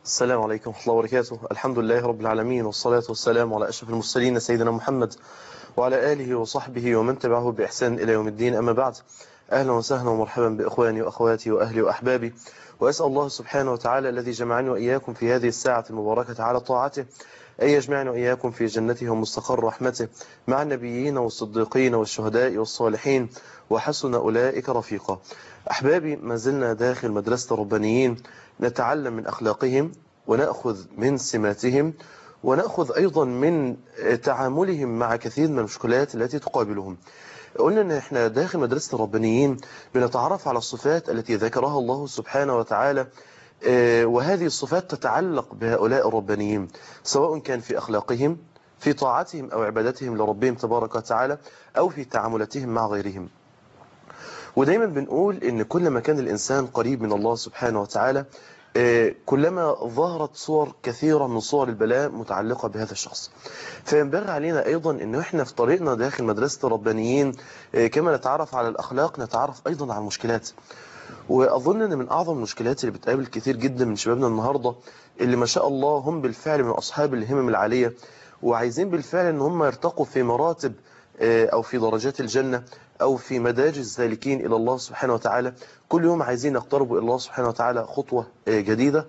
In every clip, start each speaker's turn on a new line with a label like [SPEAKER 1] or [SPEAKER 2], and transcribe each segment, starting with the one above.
[SPEAKER 1] السلام عليكم ورحمة الله وبركاته الحمد لله رب العالمين والصلاة والسلام على أشرف المرسلين سيدنا محمد وعلى آله وصحبه ومن تبعه بإحسان إلى يوم الدين أما بعد أهلا وسهلا ومرحبا بإخواني وأخواتي وأهلي وأحبابي وأسأل الله سبحانه وتعالى الذي جمعني وإياكم في هذه الساعة المباركة على طاعته أن يجمعنا وإياكم في جنته ومستقر رحمته مع النبيين والصديقين والشهداء والصالحين وحسن أولئك رفيقا أحبابي ما زلنا داخل مدرسة الربانيين نتعلم من أخلاقهم ونأخذ من سماتهم ونأخذ أيضا من تعاملهم مع كثير من المشكلات التي تقابلهم قلنا ان احنا داخل مدرسة الربانيين بنتعرف على الصفات التي ذكرها الله سبحانه وتعالى وهذه الصفات تتعلق بهؤلاء الربانيين سواء كان في أخلاقهم في طاعتهم أو عبادتهم لربهم تبارك وتعالى أو في تعاملاتهم مع غيرهم ودايما بنقول ان كل ما كان الإنسان قريب من الله سبحانه وتعالى كلما ظهرت صور كثيرة من صور البلاء متعلقة بهذا الشخص فينبغي علينا أيضا أن احنا في طريقنا داخل مدرسة الربانيين كما نتعرف على الأخلاق نتعرف أيضا على المشكلات وأظن أن من أعظم المشكلات اللي بتقابل كثير جدا من شبابنا النهاردة اللي ما شاء الله هم بالفعل من أصحاب الهمم العالية وعايزين بالفعل أن هم يرتقوا في مراتب أو في درجات الجنة أو في مدارج السالكين إلى الله سبحانه وتعالى كل يوم عايزين يقتربوا إلى الله سبحانه وتعالى خطوة جديدة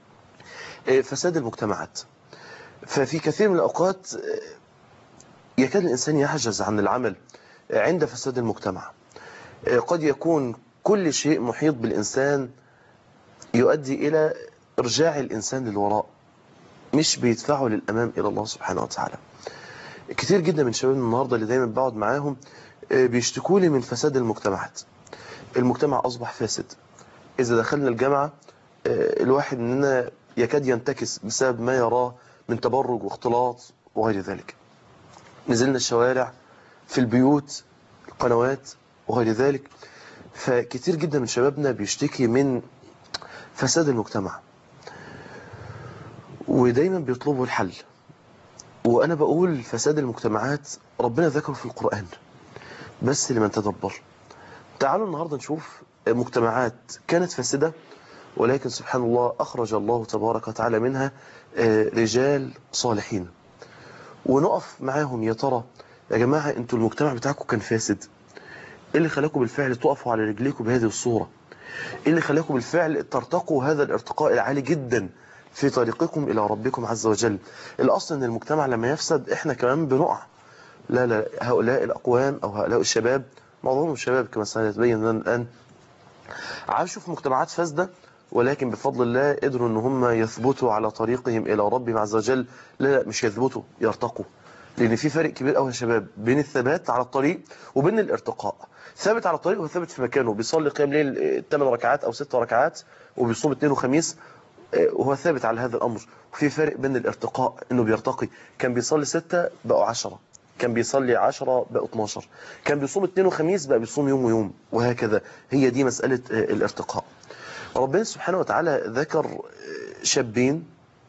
[SPEAKER 1] فساد المجتمعات ففي كثير من الأوقات يكاد الإنسان يحجز عن العمل عند فساد المجتمع قد يكون كل شيء محيط بالإنسان يؤدي إلى إرجاع الإنسان للوراء مش بيدفعه للأمام إلى الله سبحانه وتعالى كتير جدا من شباب النهاردة اللي دايما بقعد معاهم بيشتكوا لي من فساد المجتمعات المجتمع أصبح فاسد إذا دخلنا الجامعة الواحد مننا يكاد ينتكس بسبب ما يراه من تبرج واختلاط وغير ذلك نزلنا الشوارع في البيوت القنوات وغير ذلك فكتير جدا من شبابنا بيشتكي من فساد المجتمع ودايما بيطلبوا الحل وأنا بقول فساد المجتمعات ربنا ذكره في القرآن بس لمن تدبر تعالوا النهاردة نشوف مجتمعات كانت فاسدة ولكن سبحان الله أخرج الله تبارك وتعالى منها رجال صالحين ونقف معاهم يا ترى يا جماعة انتوا المجتمع بتاعكم كان فاسد ايه اللي خلاكم بالفعل تقفوا على رجليكم بهذه الصورة ايه اللي خلاكم بالفعل ترتقوا هذا الارتقاء العالي جدا في طريقكم إلى ربكم عز وجل الأصل أن المجتمع لما يفسد إحنا كمان بنقع لا لا هؤلاء الأقوام أو هؤلاء الشباب معظمهم الشباب كما سيتبين لنا الآن عاشوا في مجتمعات فاسدة ولكن بفضل الله قدروا أن هم يثبتوا على طريقهم إلى ربهم عز وجل لا لا مش يثبتوا يرتقوا لأن في فرق كبير قوي يا شباب بين الثبات على الطريق وبين الارتقاء ثابت على الطريق وثابت في مكانه بيصلي قيام ليل 8 ركعات أو 6 ركعات وبيصوم اثنين وخميس وهو ثابت على هذا الأمر وفي فرق بين الارتقاء انه بيرتقي كان بيصلي ستة بقوا عشرة كان بيصلي عشرة بقوا 12 كان بيصوم اثنين وخميس بقى بيصوم يوم ويوم وهكذا هي دي مسألة الارتقاء ربنا سبحانه وتعالى ذكر شابين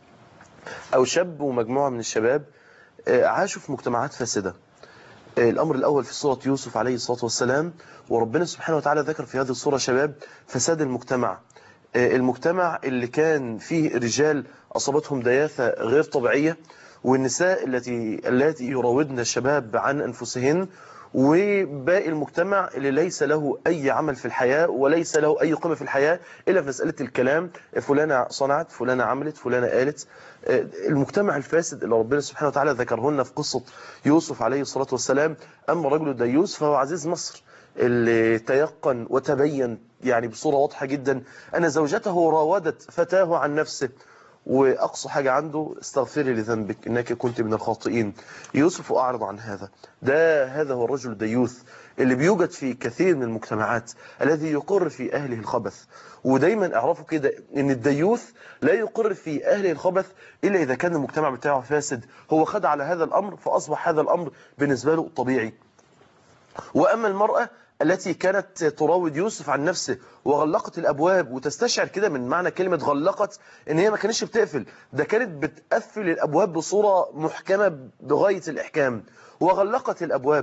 [SPEAKER 1] أو شاب ومجموعة من الشباب عاشوا في مجتمعات فاسدة الأمر الأول في سورة يوسف عليه الصلاة والسلام وربنا سبحانه وتعالى ذكر في هذه الصورة شباب فساد المجتمع المجتمع اللي كان فيه رجال أصابتهم دياثة غير طبيعية والنساء التي التي يراودن الشباب عن أنفسهن وباقي المجتمع اللي ليس له أي عمل في الحياة وليس له أي قيمة في الحياة إلا في مسألة الكلام فلانة صنعت فلانة عملت فلانة قالت المجتمع الفاسد اللي ربنا سبحانه وتعالى ذكرهن في قصة يوسف عليه الصلاة والسلام أما رجل ديوس فهو عزيز مصر اللي تيقن وتبين يعني بصورة واضحة جدا أن زوجته راودت فتاه عن نفسه وأقصى حاجة عنده استغفري لذنبك إنك كنت من الخاطئين يوسف أعرض عن هذا ده هذا هو الرجل الديوث اللي بيوجد في كثير من المجتمعات الذي يقر في أهله الخبث ودايما اعرفوا كده ان الديوث لا يقر في أهله الخبث إلا إذا كان المجتمع بتاعه فاسد هو خد على هذا الأمر فأصبح هذا الأمر بالنسبة له طبيعي وأما المرأة التي كانت تراود يوسف عن نفسه وغلقت الأبواب وتستشعر كده من معنى كلمة غلقت ان هي ما كانتش بتقفل ده كانت بتقفل الأبواب بصورة محكمة بغاية الإحكام وغلقت الأبواب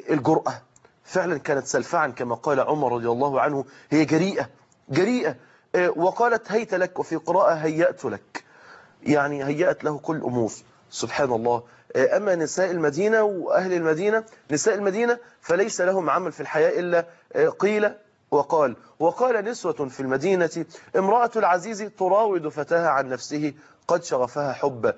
[SPEAKER 1] والجرأة فعلا كانت سلفعا كما قال عمر رضي الله عنه هي جريئة جريئة وقالت هيت لك وفي قراءة هيأت لك يعني هيأت له كل أمور سبحان الله أما نساء المدينة وأهل المدينة نساء المدينة فليس لهم عمل في الحياة إلا قيل وقال وقال نسوة في المدينة امرأة العزيز تراود فتاها عن نفسه قد شغفها حبا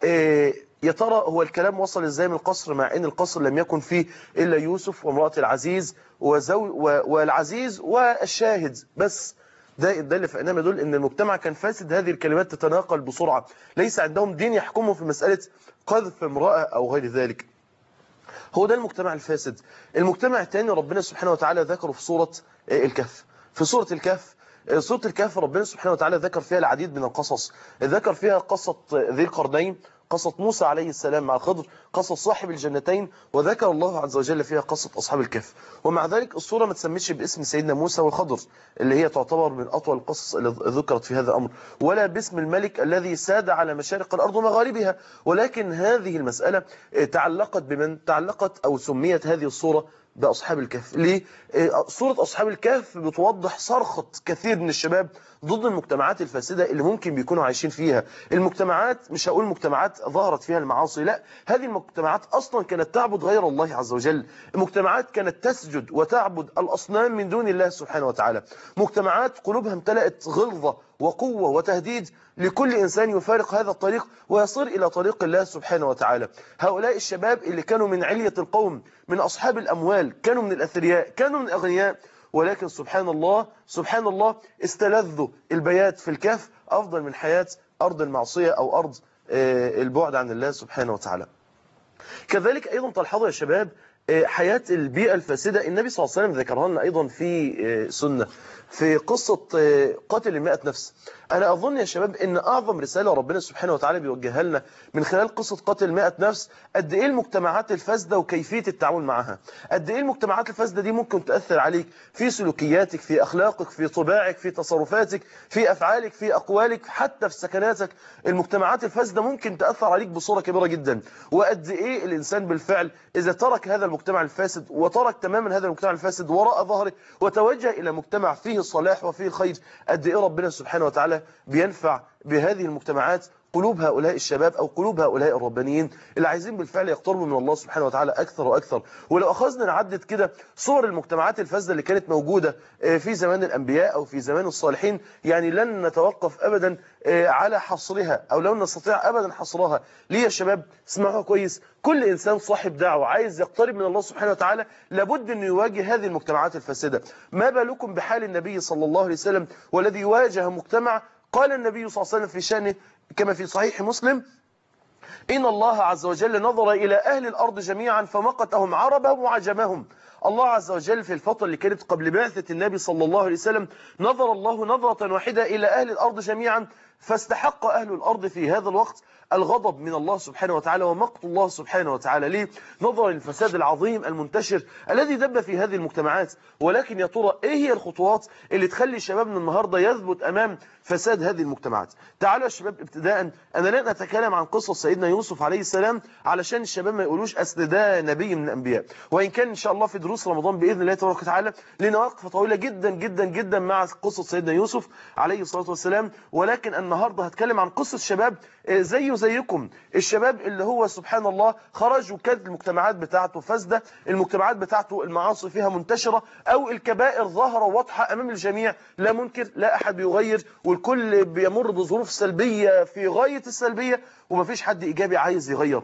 [SPEAKER 1] يا ترى هو الكلام وصل ازاي من القصر مع ان القصر لم يكن فيه الا يوسف وامرأة العزيز وزو والعزيز والشاهد بس ده ده اللي فهمناه دول ان المجتمع كان فاسد هذه الكلمات تتناقل بسرعة ليس عندهم دين يحكمهم في مسألة قذف امرأة او غير ذلك هو ده المجتمع الفاسد المجتمع الثاني ربنا سبحانه وتعالى ذكره في سورة الكهف في سورة الكهف سورة الكهف ربنا سبحانه وتعالى ذكر فيها العديد من القصص ذكر فيها قصة ذي القرنين قصة موسى عليه السلام مع الخضر قصة صاحب الجنتين وذكر الله عز وجل فيها قصة أصحاب الكهف ومع ذلك الصورة ما تسميش باسم سيدنا موسى والخضر اللي هي تعتبر من أطول القصص اللي ذكرت في هذا الأمر ولا باسم الملك الذي ساد على مشارق الأرض ومغاربها ولكن هذه المسألة تعلقت بمن تعلقت أو سميت هذه الصورة بأصحاب الكهف ليه؟ صورة أصحاب الكهف بتوضح صرخة كثير من الشباب ضد المجتمعات الفاسدة اللي ممكن بيكونوا عايشين فيها المجتمعات مش هقول مجتمعات ظهرت فيها المعاصي لا هذه المجتمعات أصلا كانت تعبد غير الله عز وجل مجتمعات كانت تسجد وتعبد الأصنام من دون الله سبحانه وتعالى مجتمعات قلوبها امتلأت غلظة وقوة وتهديد لكل إنسان يفارق هذا الطريق ويصير إلى طريق الله سبحانه وتعالى هؤلاء الشباب اللي كانوا من علية القوم من أصحاب الأموال كانوا من الأثرياء كانوا من الأغنياء ولكن سبحان الله سبحان الله استلذوا البيات في الكهف أفضل من حياة أرض المعصية أو أرض البعد عن الله سبحانه وتعالى كذلك أيضا تلحظوا يا شباب حياة البيئة الفاسدة النبي صلى الله عليه وسلم ذكرها لنا أيضا في سنة في قصة قتل المئة نفس أنا أظن يا شباب أن أعظم رسالة ربنا سبحانه وتعالى بيوجهها لنا من خلال قصة قتل مئة نفس قد إيه المجتمعات الفاسدة وكيفية التعامل معها قد إيه المجتمعات الفاسدة دي ممكن تأثر عليك في سلوكياتك في أخلاقك في طباعك في تصرفاتك في أفعالك في أقوالك حتى في سكناتك المجتمعات الفاسدة ممكن تأثر عليك بصورة كبيرة جدا وقد إيه الإنسان بالفعل إذا ترك هذا المجتمع الفاسد وترك تماما هذا المجتمع الفاسد وراء ظهره وتوجه إلى مجتمع فيه الصلاح وفيه الخير قد إيه ربنا سبحانه وتعالى بينفع بهذه المجتمعات قلوب هؤلاء الشباب أو قلوب هؤلاء الربانيين اللي عايزين بالفعل يقتربوا من الله سبحانه وتعالى أكثر وأكثر ولو أخذنا نعدد كده صور المجتمعات الفاسدة اللي كانت موجودة في زمان الأنبياء أو في زمان الصالحين يعني لن نتوقف أبدا على حصرها أو لو نستطيع أبدا حصرها ليه يا شباب اسمعوها كويس كل إنسان صاحب دعوة عايز يقترب من الله سبحانه وتعالى لابد أن يواجه هذه المجتمعات الفاسدة ما بالكم بحال النبي صلى الله عليه وسلم والذي واجه مجتمع قال النبي صلى الله عليه وسلم في شأنه كما في صحيح مسلم إن الله عز وجل نظر إلى أهل الأرض جميعا فمقتهم عربهم وعجمهم الله عز وجل في الفترة اللي كانت قبل بعثة النبي صلى الله عليه وسلم نظر الله نظرة واحدة إلى أهل الأرض جميعا فاستحق أهل الأرض في هذا الوقت الغضب من الله سبحانه وتعالى ومقت الله سبحانه وتعالى ليه نظرا للفساد العظيم المنتشر الذي دب في هذه المجتمعات ولكن يا ترى ايه هي الخطوات اللي تخلي شبابنا النهاردة يثبت امام فساد هذه المجتمعات تعالوا يا شباب ابتداء انا لن اتكلم عن قصة سيدنا يوسف عليه السلام علشان الشباب ما يقولوش اصل ده نبي من الانبياء وان كان ان شاء الله في دروس رمضان باذن الله تبارك وتعالى لنا وقفه طويله جدا جدا جدا مع قصة سيدنا يوسف عليه الصلاه والسلام ولكن النهارده هتكلم عن قصة شباب زيه زيكم الشباب اللي هو سبحان الله خرج وكانت المجتمعات بتاعته فاسدة المجتمعات بتاعته المعاصي فيها منتشرة أو الكبائر ظاهرة واضحة أمام الجميع لا منكر لا أحد بيغير والكل بيمر بظروف سلبية في غاية السلبية ومفيش حد إيجابي عايز يغير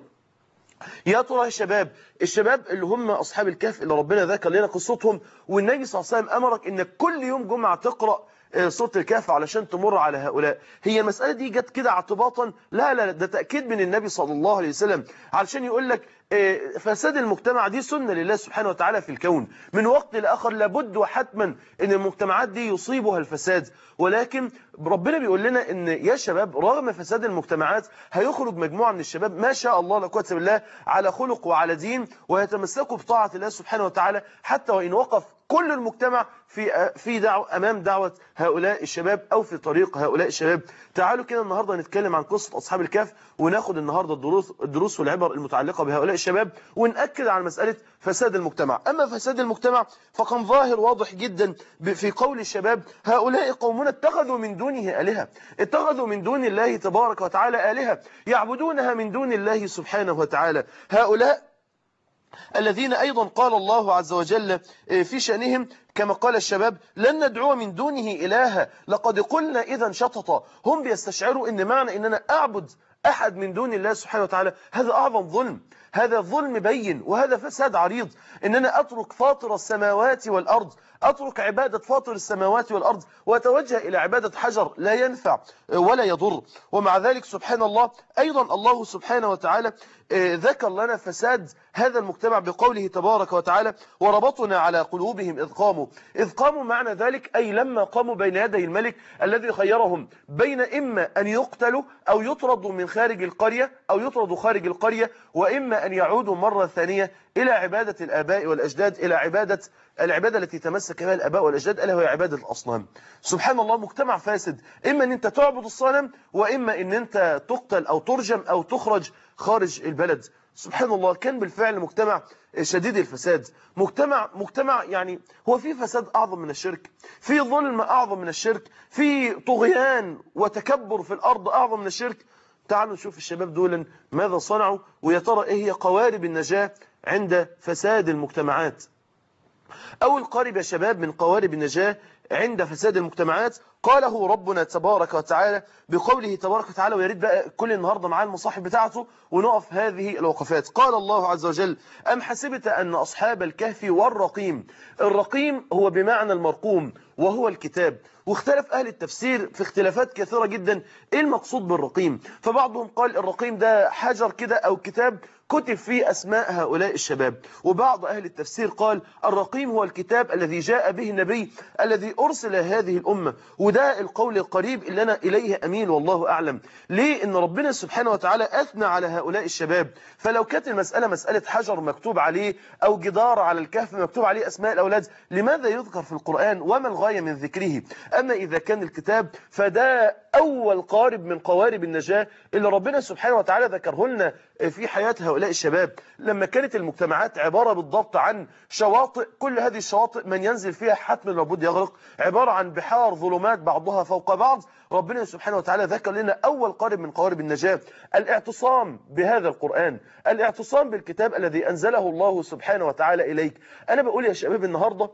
[SPEAKER 1] يا ترى يا شباب الشباب اللي هم أصحاب الكهف اللي ربنا ذكر لنا قصتهم والنبي صلى الله عليه وسلم أمرك إنك كل يوم جمعة تقرأ سورة الكهف علشان تمر على هؤلاء هي المسألة دي جت كده اعتباطا لا لا ده تأكيد من النبي صلى الله عليه وسلم علشان يقول لك فساد المجتمع دي سنة لله سبحانه وتعالى في الكون من وقت لآخر لابد وحتما ان المجتمعات دي يصيبها الفساد ولكن ربنا بيقول لنا ان يا شباب رغم فساد المجتمعات هيخرج مجموعة من الشباب ما شاء الله لا قوه بالله على خلق وعلى دين ويتمسكوا بطاعة الله سبحانه وتعالى حتى وإن وقف كل المجتمع في في دعوة امام دعوه هؤلاء الشباب او في طريق هؤلاء الشباب تعالوا كده النهارده نتكلم عن قصه اصحاب الكهف وناخد النهارده الدروس الدروس والعبر المتعلقه بهؤلاء الشباب وناكد على مساله فساد المجتمع اما فساد المجتمع فكان ظاهر واضح جدا في قول الشباب هؤلاء قومنا اتخذوا من دونه الهه اتخذوا من دون الله تبارك وتعالى الهه يعبدونها من دون الله سبحانه وتعالى هؤلاء الذين أيضا قال الله عز وجل في شأنهم كما قال الشباب لن ندعو من دونه إلها لقد قلنا إذا شططا هم بيستشعروا أن معنى أن أنا أعبد أحد من دون الله سبحانه وتعالى هذا أعظم ظلم هذا ظلم بين وهذا فساد عريض ان انا اترك فاطر السماوات والارض اترك عبادة فاطر السماوات والارض واتوجه الى عبادة حجر لا ينفع ولا يضر ومع ذلك سبحان الله ايضا الله سبحانه وتعالى ذكر لنا فساد هذا المجتمع بقوله تبارك وتعالى وربطنا على قلوبهم إذ قاموا إذ قاموا معنى ذلك أي لما قاموا بين يدي الملك الذي خيرهم بين إما أن يقتلوا أو يطردوا من خارج القرية أو يطردوا خارج القرية وإما أن يعودوا مرة ثانية إلى عبادة الآباء والأجداد إلى عبادة العبادة التي تمسك بها الآباء والأجداد ألا وهي عبادة الأصنام سبحان الله مجتمع فاسد إما أن أنت تعبد الصنم وإما أن أنت تقتل أو ترجم أو تخرج خارج البلد سبحان الله كان بالفعل مجتمع شديد الفساد مجتمع مجتمع يعني هو في فساد أعظم من الشرك في ظلم أعظم من الشرك في طغيان وتكبر في الأرض أعظم من الشرك تعالوا نشوف الشباب دولا ماذا صنعوا ويا ترى إيه هي قوارب النجاة عند فساد المجتمعات أول قارب يا شباب من قوارب النجاة عند فساد المجتمعات قاله ربنا تبارك وتعالى بقوله تبارك وتعالى ويا ريت بقى كل النهارده معاه المصاحف بتاعته ونقف هذه الوقفات قال الله عز وجل أم حسبت أن أصحاب الكهف والرقيم الرقيم هو بمعنى المرقوم وهو الكتاب واختلف أهل التفسير في اختلافات كثيرة جدا إيه المقصود بالرقيم فبعضهم قال الرقيم ده حجر كده أو كتاب كتب فيه أسماء هؤلاء الشباب وبعض أهل التفسير قال الرقيم هو الكتاب الذي جاء به النبي الذي أرسل هذه الأمة وده القول القريب اللي أنا إليه أميل والله أعلم ليه إن ربنا سبحانه وتعالى أثنى على هؤلاء الشباب فلو كانت المسألة مسألة حجر مكتوب عليه أو جدار على الكهف مكتوب عليه أسماء الأولاد لماذا يذكر في القرآن وما الغاية من ذكره أما إذا كان الكتاب فده أول قارب من قوارب النجاة اللي ربنا سبحانه وتعالى ذكره لنا في حياة هؤلاء الشباب لما كانت المجتمعات عبارة بالضبط عن شواطئ كل هذه الشواطئ من ينزل فيها حتما لابد يغرق عبارة عن بحار ظلمات بعضها فوق بعض ربنا سبحانه وتعالى ذكر لنا أول قارب من قوارب النجاة الاعتصام بهذا القرآن الاعتصام بالكتاب الذي أنزله الله سبحانه وتعالى إليك أنا بقول يا شباب النهاردة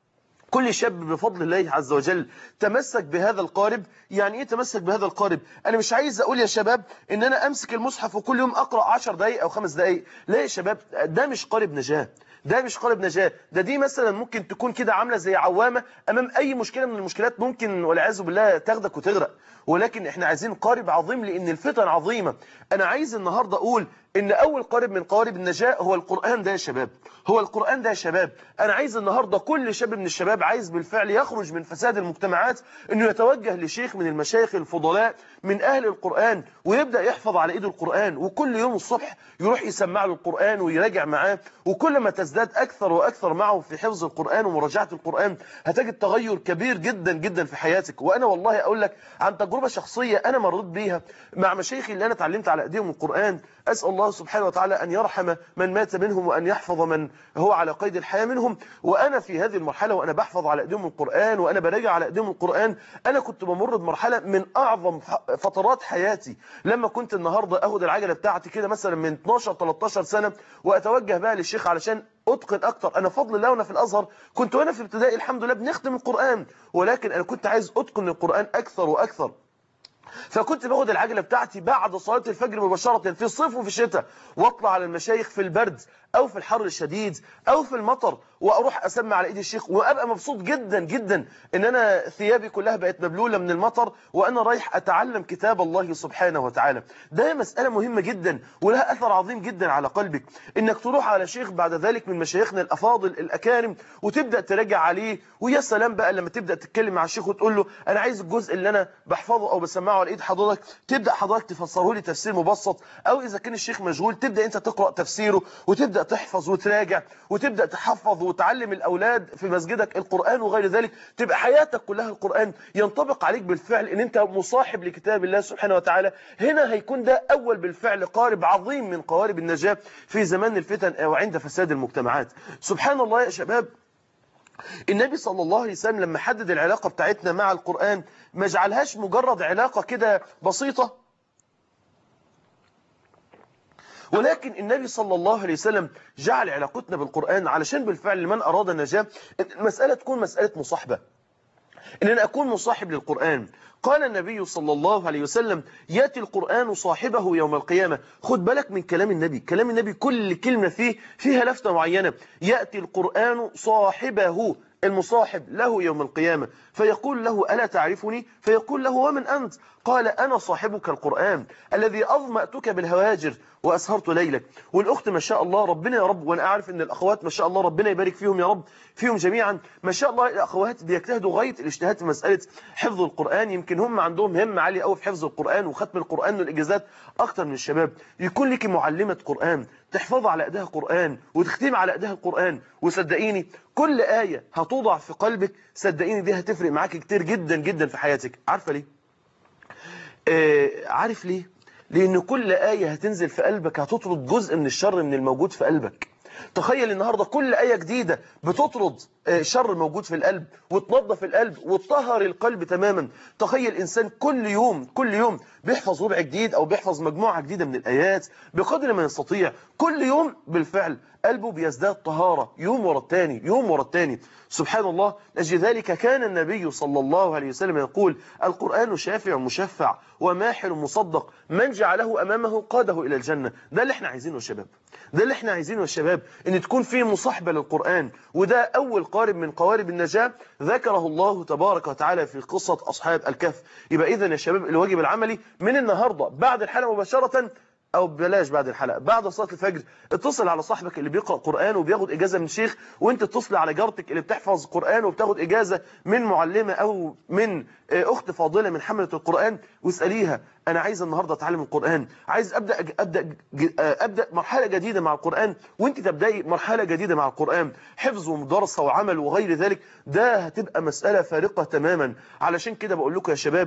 [SPEAKER 1] كل شاب بفضل الله عز وجل تمسك بهذا القارب يعني ايه تمسك بهذا القارب انا مش عايز اقول يا شباب ان انا امسك المصحف وكل يوم اقرا 10 دقائق او 5 دقائق لا يا شباب ده مش قارب نجاه ده مش قارب نجاه ده دي مثلا ممكن تكون كده عامله زي عوامه امام اي مشكله من المشكلات ممكن والعياذ بالله تاخدك وتغرق ولكن احنا عايزين قارب عظيم لان الفتن عظيمه انا عايز النهارده اقول ان اول قارب من قوارب النجاة هو القرآن ده يا شباب هو القرآن ده يا شباب انا عايز النهاردة كل شاب من الشباب عايز بالفعل يخرج من فساد المجتمعات انه يتوجه لشيخ من المشايخ الفضلاء من اهل القرآن ويبدأ يحفظ على ايده القرآن وكل يوم الصبح يروح يسمع له القرآن ويراجع معاه وكل ما تزداد اكثر واكثر معه في حفظ القرآن ومراجعة القرآن هتجد تغير كبير جدا جدا في حياتك وانا والله اقول لك عن تجربة شخصية انا مريت بيها مع مشايخي اللي انا اتعلمت على ايديهم القرآن اسال الله سبحانه وتعالى أن يرحم من مات منهم وأن يحفظ من هو على قيد الحياة منهم وأنا في هذه المرحلة وأنا بحفظ على أيديهم القرآن وأنا براجع على أيديهم القرآن أنا كنت بمر بمرحلة من أعظم فترات حياتي لما كنت النهاردة أخذ العجلة بتاعتي كده مثلا من 12-13 سنة وأتوجه بقى للشيخ علشان أتقن أكتر أنا فضل الله وأنا في الأزهر كنت وأنا في ابتدائي الحمد لله بنختم القرآن ولكن أنا كنت عايز أتقن القرآن أكثر وأكثر فكنت باخد العجلة بتاعتي بعد صلاة الفجر مباشرة في الصيف وفي الشتاء واطلع على المشايخ في البرد او في الحر الشديد او في المطر واروح اسمع على ايد الشيخ وابقى مبسوط جدا جدا ان انا ثيابي كلها بقت مبلولة من المطر وانا رايح اتعلم كتاب الله سبحانه وتعالى ده مسألة مهمة جدا ولها اثر عظيم جدا على قلبك انك تروح على شيخ بعد ذلك من مشايخنا الافاضل الاكارم وتبدأ تراجع عليه ويا سلام بقى لما تبدأ تتكلم مع الشيخ وتقول له انا عايز الجزء اللي انا بحفظه او بسمعه على ايد حضرتك تبدأ حضرتك تفسره لي تفسير مبسط او اذا كان الشيخ مشغول تبدأ انت تقرأ تفسيره وتبدأ وتبدأ تحفظ وتراجع وتبدأ تحفظ وتعلم الأولاد في مسجدك القرآن وغير ذلك تبقى حياتك كلها القرآن ينطبق عليك بالفعل ان انت مصاحب لكتاب الله سبحانه وتعالى هنا هيكون ده أول بالفعل قارب عظيم من قوارب النجاة في زمان الفتن أو عند فساد المجتمعات سبحان الله يا شباب النبي صلى الله عليه وسلم لما حدد العلاقة بتاعتنا مع القرآن ما جعلهاش مجرد علاقة كده بسيطة ولكن النبي صلى الله عليه وسلم جعل علاقتنا بالقرآن علشان بالفعل لمن أراد النجاة المسألة تكون مسألة مصاحبة إن أنا أكون مصاحب للقرآن قال النبي صلى الله عليه وسلم يأتي القرآن صاحبه يوم القيامة خد بالك من كلام النبي كلام النبي كل كلمة فيه فيها لفتة معينة يأتي القرآن صاحبه المصاحب له يوم القيامة فيقول له ألا تعرفني فيقول له ومن أنت قال أنا صاحبك القرآن الذي أظمأتك بالهواجر وأسهرت ليلك والأخت ما شاء الله ربنا يا رب وأنا أعرف أن الأخوات ما شاء الله ربنا يبارك فيهم يا رب فيهم جميعا ما شاء الله الأخوات بيجتهدوا غاية الاجتهاد في مسألة حفظ القرآن يمكن هم عندهم همة عالية قوي في حفظ القرآن وختم القرآن والإجازات أكتر من الشباب يكون لك معلمة قرآن تحفظ على أداها قرآن وتختم على أداها القرآن وصدقيني كل آية هتوضع في قلبك صدقيني دي هتفرق معاك كتير جدا جدا في حياتك عارفة ليه؟ آه عارف ليه؟ لأن كل آية هتنزل في قلبك هتطرد جزء من الشر من الموجود في قلبك تخيل النهاردة كل آية جديدة بتطرد شر موجود في القلب وتنظف القلب وتطهر القلب تماما تخيل إنسان كل يوم كل يوم بيحفظ ربع جديد أو بيحفظ مجموعة جديدة من الآيات بقدر ما يستطيع كل يوم بالفعل قلبه بيزداد طهارة يوم ورا الثاني يوم ورا الثاني سبحان الله لأجل ذلك كان النبي صلى الله عليه وسلم يقول القرآن شافع مشفع وماحل مصدق من جعله أمامه قاده إلى الجنة ده اللي احنا عايزينه يا شباب ده اللي احنا عايزينه يا شباب ان تكون فيه مصاحبة للقرآن وده أول قارب من قوارب النجاة ذكره الله تبارك وتعالى في قصة أصحاب الكهف يبقى إذا يا شباب الواجب العملي من النهاردة بعد الحلقة مباشرة او بلاش بعد الحلقه بعد صلاه الفجر اتصل على صاحبك اللي بيقرا قران وبياخد اجازه من شيخ وانت اتصل على جارتك اللي بتحفظ قران وبتاخد اجازه من معلمه او من اخت فاضله من حمله القران واساليها انا عايز النهارده اتعلم القران عايز ابدا ابدا ابدا مرحله جديده مع القران وانت تبداي مرحله جديده مع القران حفظ ومدارسه وعمل وغير ذلك ده هتبقى مساله فارقه تماما علشان كده بقول لكم يا شباب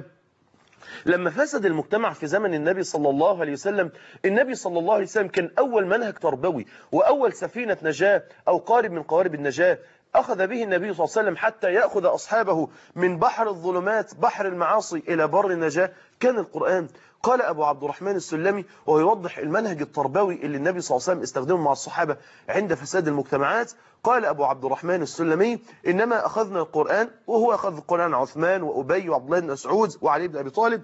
[SPEAKER 1] لما فسد المجتمع في زمن النبي صلى الله عليه وسلم النبي صلى الله عليه وسلم كان أول منهج تربوي وأول سفينة نجاة أو قارب من قوارب النجاة أخذ به النبي صلى الله عليه وسلم حتى يأخذ أصحابه من بحر الظلمات بحر المعاصي إلى بر النجاة كان القرآن قال أبو عبد الرحمن السلمي وهو يوضح المنهج التربوي اللي النبي صلى الله عليه وسلم استخدمه مع الصحابة عند فساد المجتمعات قال أبو عبد الرحمن السلمي إنما أخذنا القرآن وهو أخذ القرآن عثمان وأبي وعبد الله بن مسعود وعلي بن أبي طالب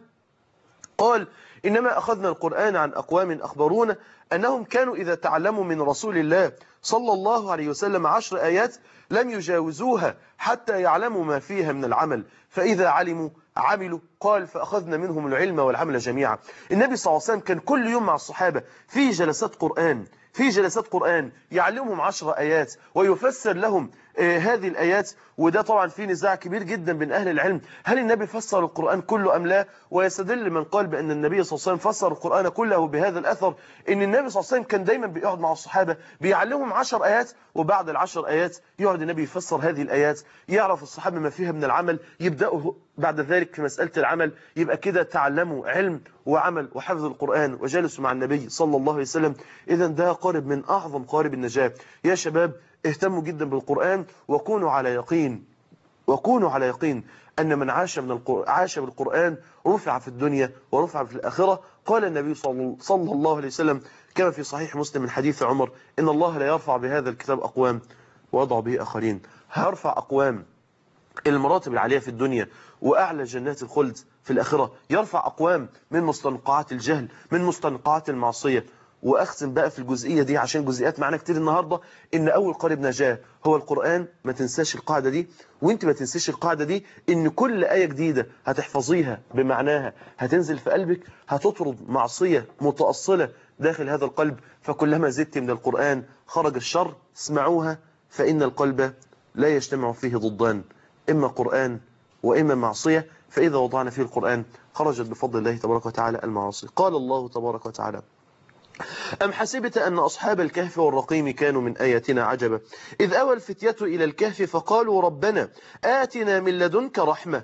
[SPEAKER 1] قال إنما أخذنا القرآن عن أقوام أخبرونا أنهم كانوا إذا تعلموا من رسول الله صلى الله عليه وسلم عشر آيات لم يجاوزوها حتى يعلموا ما فيها من العمل فإذا علموا عملوا قال فأخذنا منهم العلم والعمل جميعا النبي صلى الله عليه وسلم كان كل يوم مع الصحابة في جلسات قرآن في جلسات قرآن يعلمهم عشر آيات ويفسر لهم آه هذه الآيات وده طبعا في نزاع كبير جدا بين أهل العلم هل النبي فسر القرآن كله أم لا ويستدل من قال بأن النبي صلى الله عليه وسلم فسر القرآن كله بهذا الأثر إن النبي صلى الله عليه وسلم كان دايما بيقعد مع الصحابة بيعلمهم عشر آيات وبعد العشر آيات يقعد النبي يفسر هذه الآيات يعرف الصحابة ما فيها من العمل يبدأوا بعد ذلك في مسألة العمل يبقى كده تعلموا علم وعمل وحفظ القرآن وجلسوا مع النبي صلى الله عليه وسلم إذا ده قارب من أعظم قارب النجاة يا شباب اهتموا جدا بالقرآن وكونوا على يقين وكونوا على يقين أن من عاش من القر... عاش بالقرآن رفع في الدنيا ورفع في الآخرة قال النبي صلى الله عليه وسلم كما في صحيح مسلم من حديث عمر إن الله لا يرفع بهذا الكتاب أقوام ويضع به آخرين هيرفع أقوام المراتب العالية في الدنيا وأعلى جنات الخلد في الآخرة يرفع أقوام من مستنقعات الجهل من مستنقعات المعصية واختم بقى في الجزئية دي عشان جزئيات معانا كتير النهاردة ان اول قارب نجاة هو القرآن ما تنساش القاعدة دي وانت ما تنساش القاعدة دي ان كل آية جديدة هتحفظيها بمعناها هتنزل في قلبك هتطرد معصية متأصلة داخل هذا القلب فكلما زدت من القرآن خرج الشر اسمعوها فإن القلب لا يجتمع فيه ضدان إما قرآن وإما معصية فإذا وضعنا فيه القرآن خرجت بفضل الله تبارك وتعالى المعاصي قال الله تبارك وتعالى أم حسبت أن أصحاب الكهف والرقيم كانوا من آياتنا عجبا إذ أوى الفتية إلى الكهف فقالوا ربنا آتنا من لدنك رحمة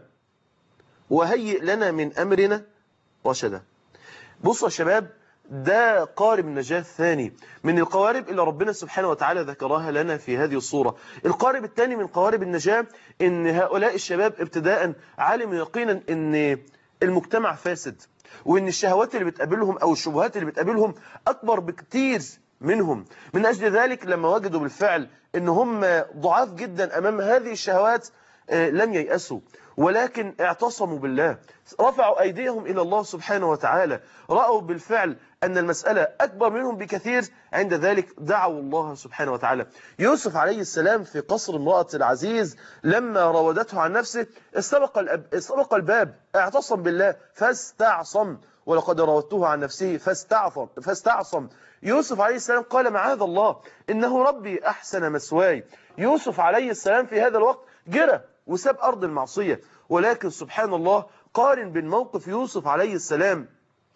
[SPEAKER 1] وهيئ لنا من أمرنا رشدا بصوا يا شباب ده قارب النجاة الثاني من القوارب اللي ربنا سبحانه وتعالى ذكرها لنا في هذه الصورة القارب الثاني من قوارب النجاة ان هؤلاء الشباب ابتداء علموا يقينا ان المجتمع فاسد وان الشهوات اللي بتقابلهم او الشبهات اللي بتقابلهم اكبر بكتير منهم من اجل ذلك لما وجدوا بالفعل ان هم ضعاف جدا امام هذه الشهوات لم ييأسوا ولكن اعتصموا بالله رفعوا أيديهم إلى الله سبحانه وتعالى رأوا بالفعل أن المسألة أكبر منهم بكثير عند ذلك دعوا الله سبحانه وتعالى يوسف عليه السلام في قصر امرأة العزيز لما راودته عن نفسه استبق, الأب استبق الباب اعتصم بالله فاستعصم ولقد راودته عن نفسه فاستعصم, فاستعصم يوسف عليه السلام قال معاذ الله إنه ربي أحسن مسواي يوسف عليه السلام في هذا الوقت جرى وساب أرض المعصية ولكن سبحان الله قارن بين موقف يوسف عليه السلام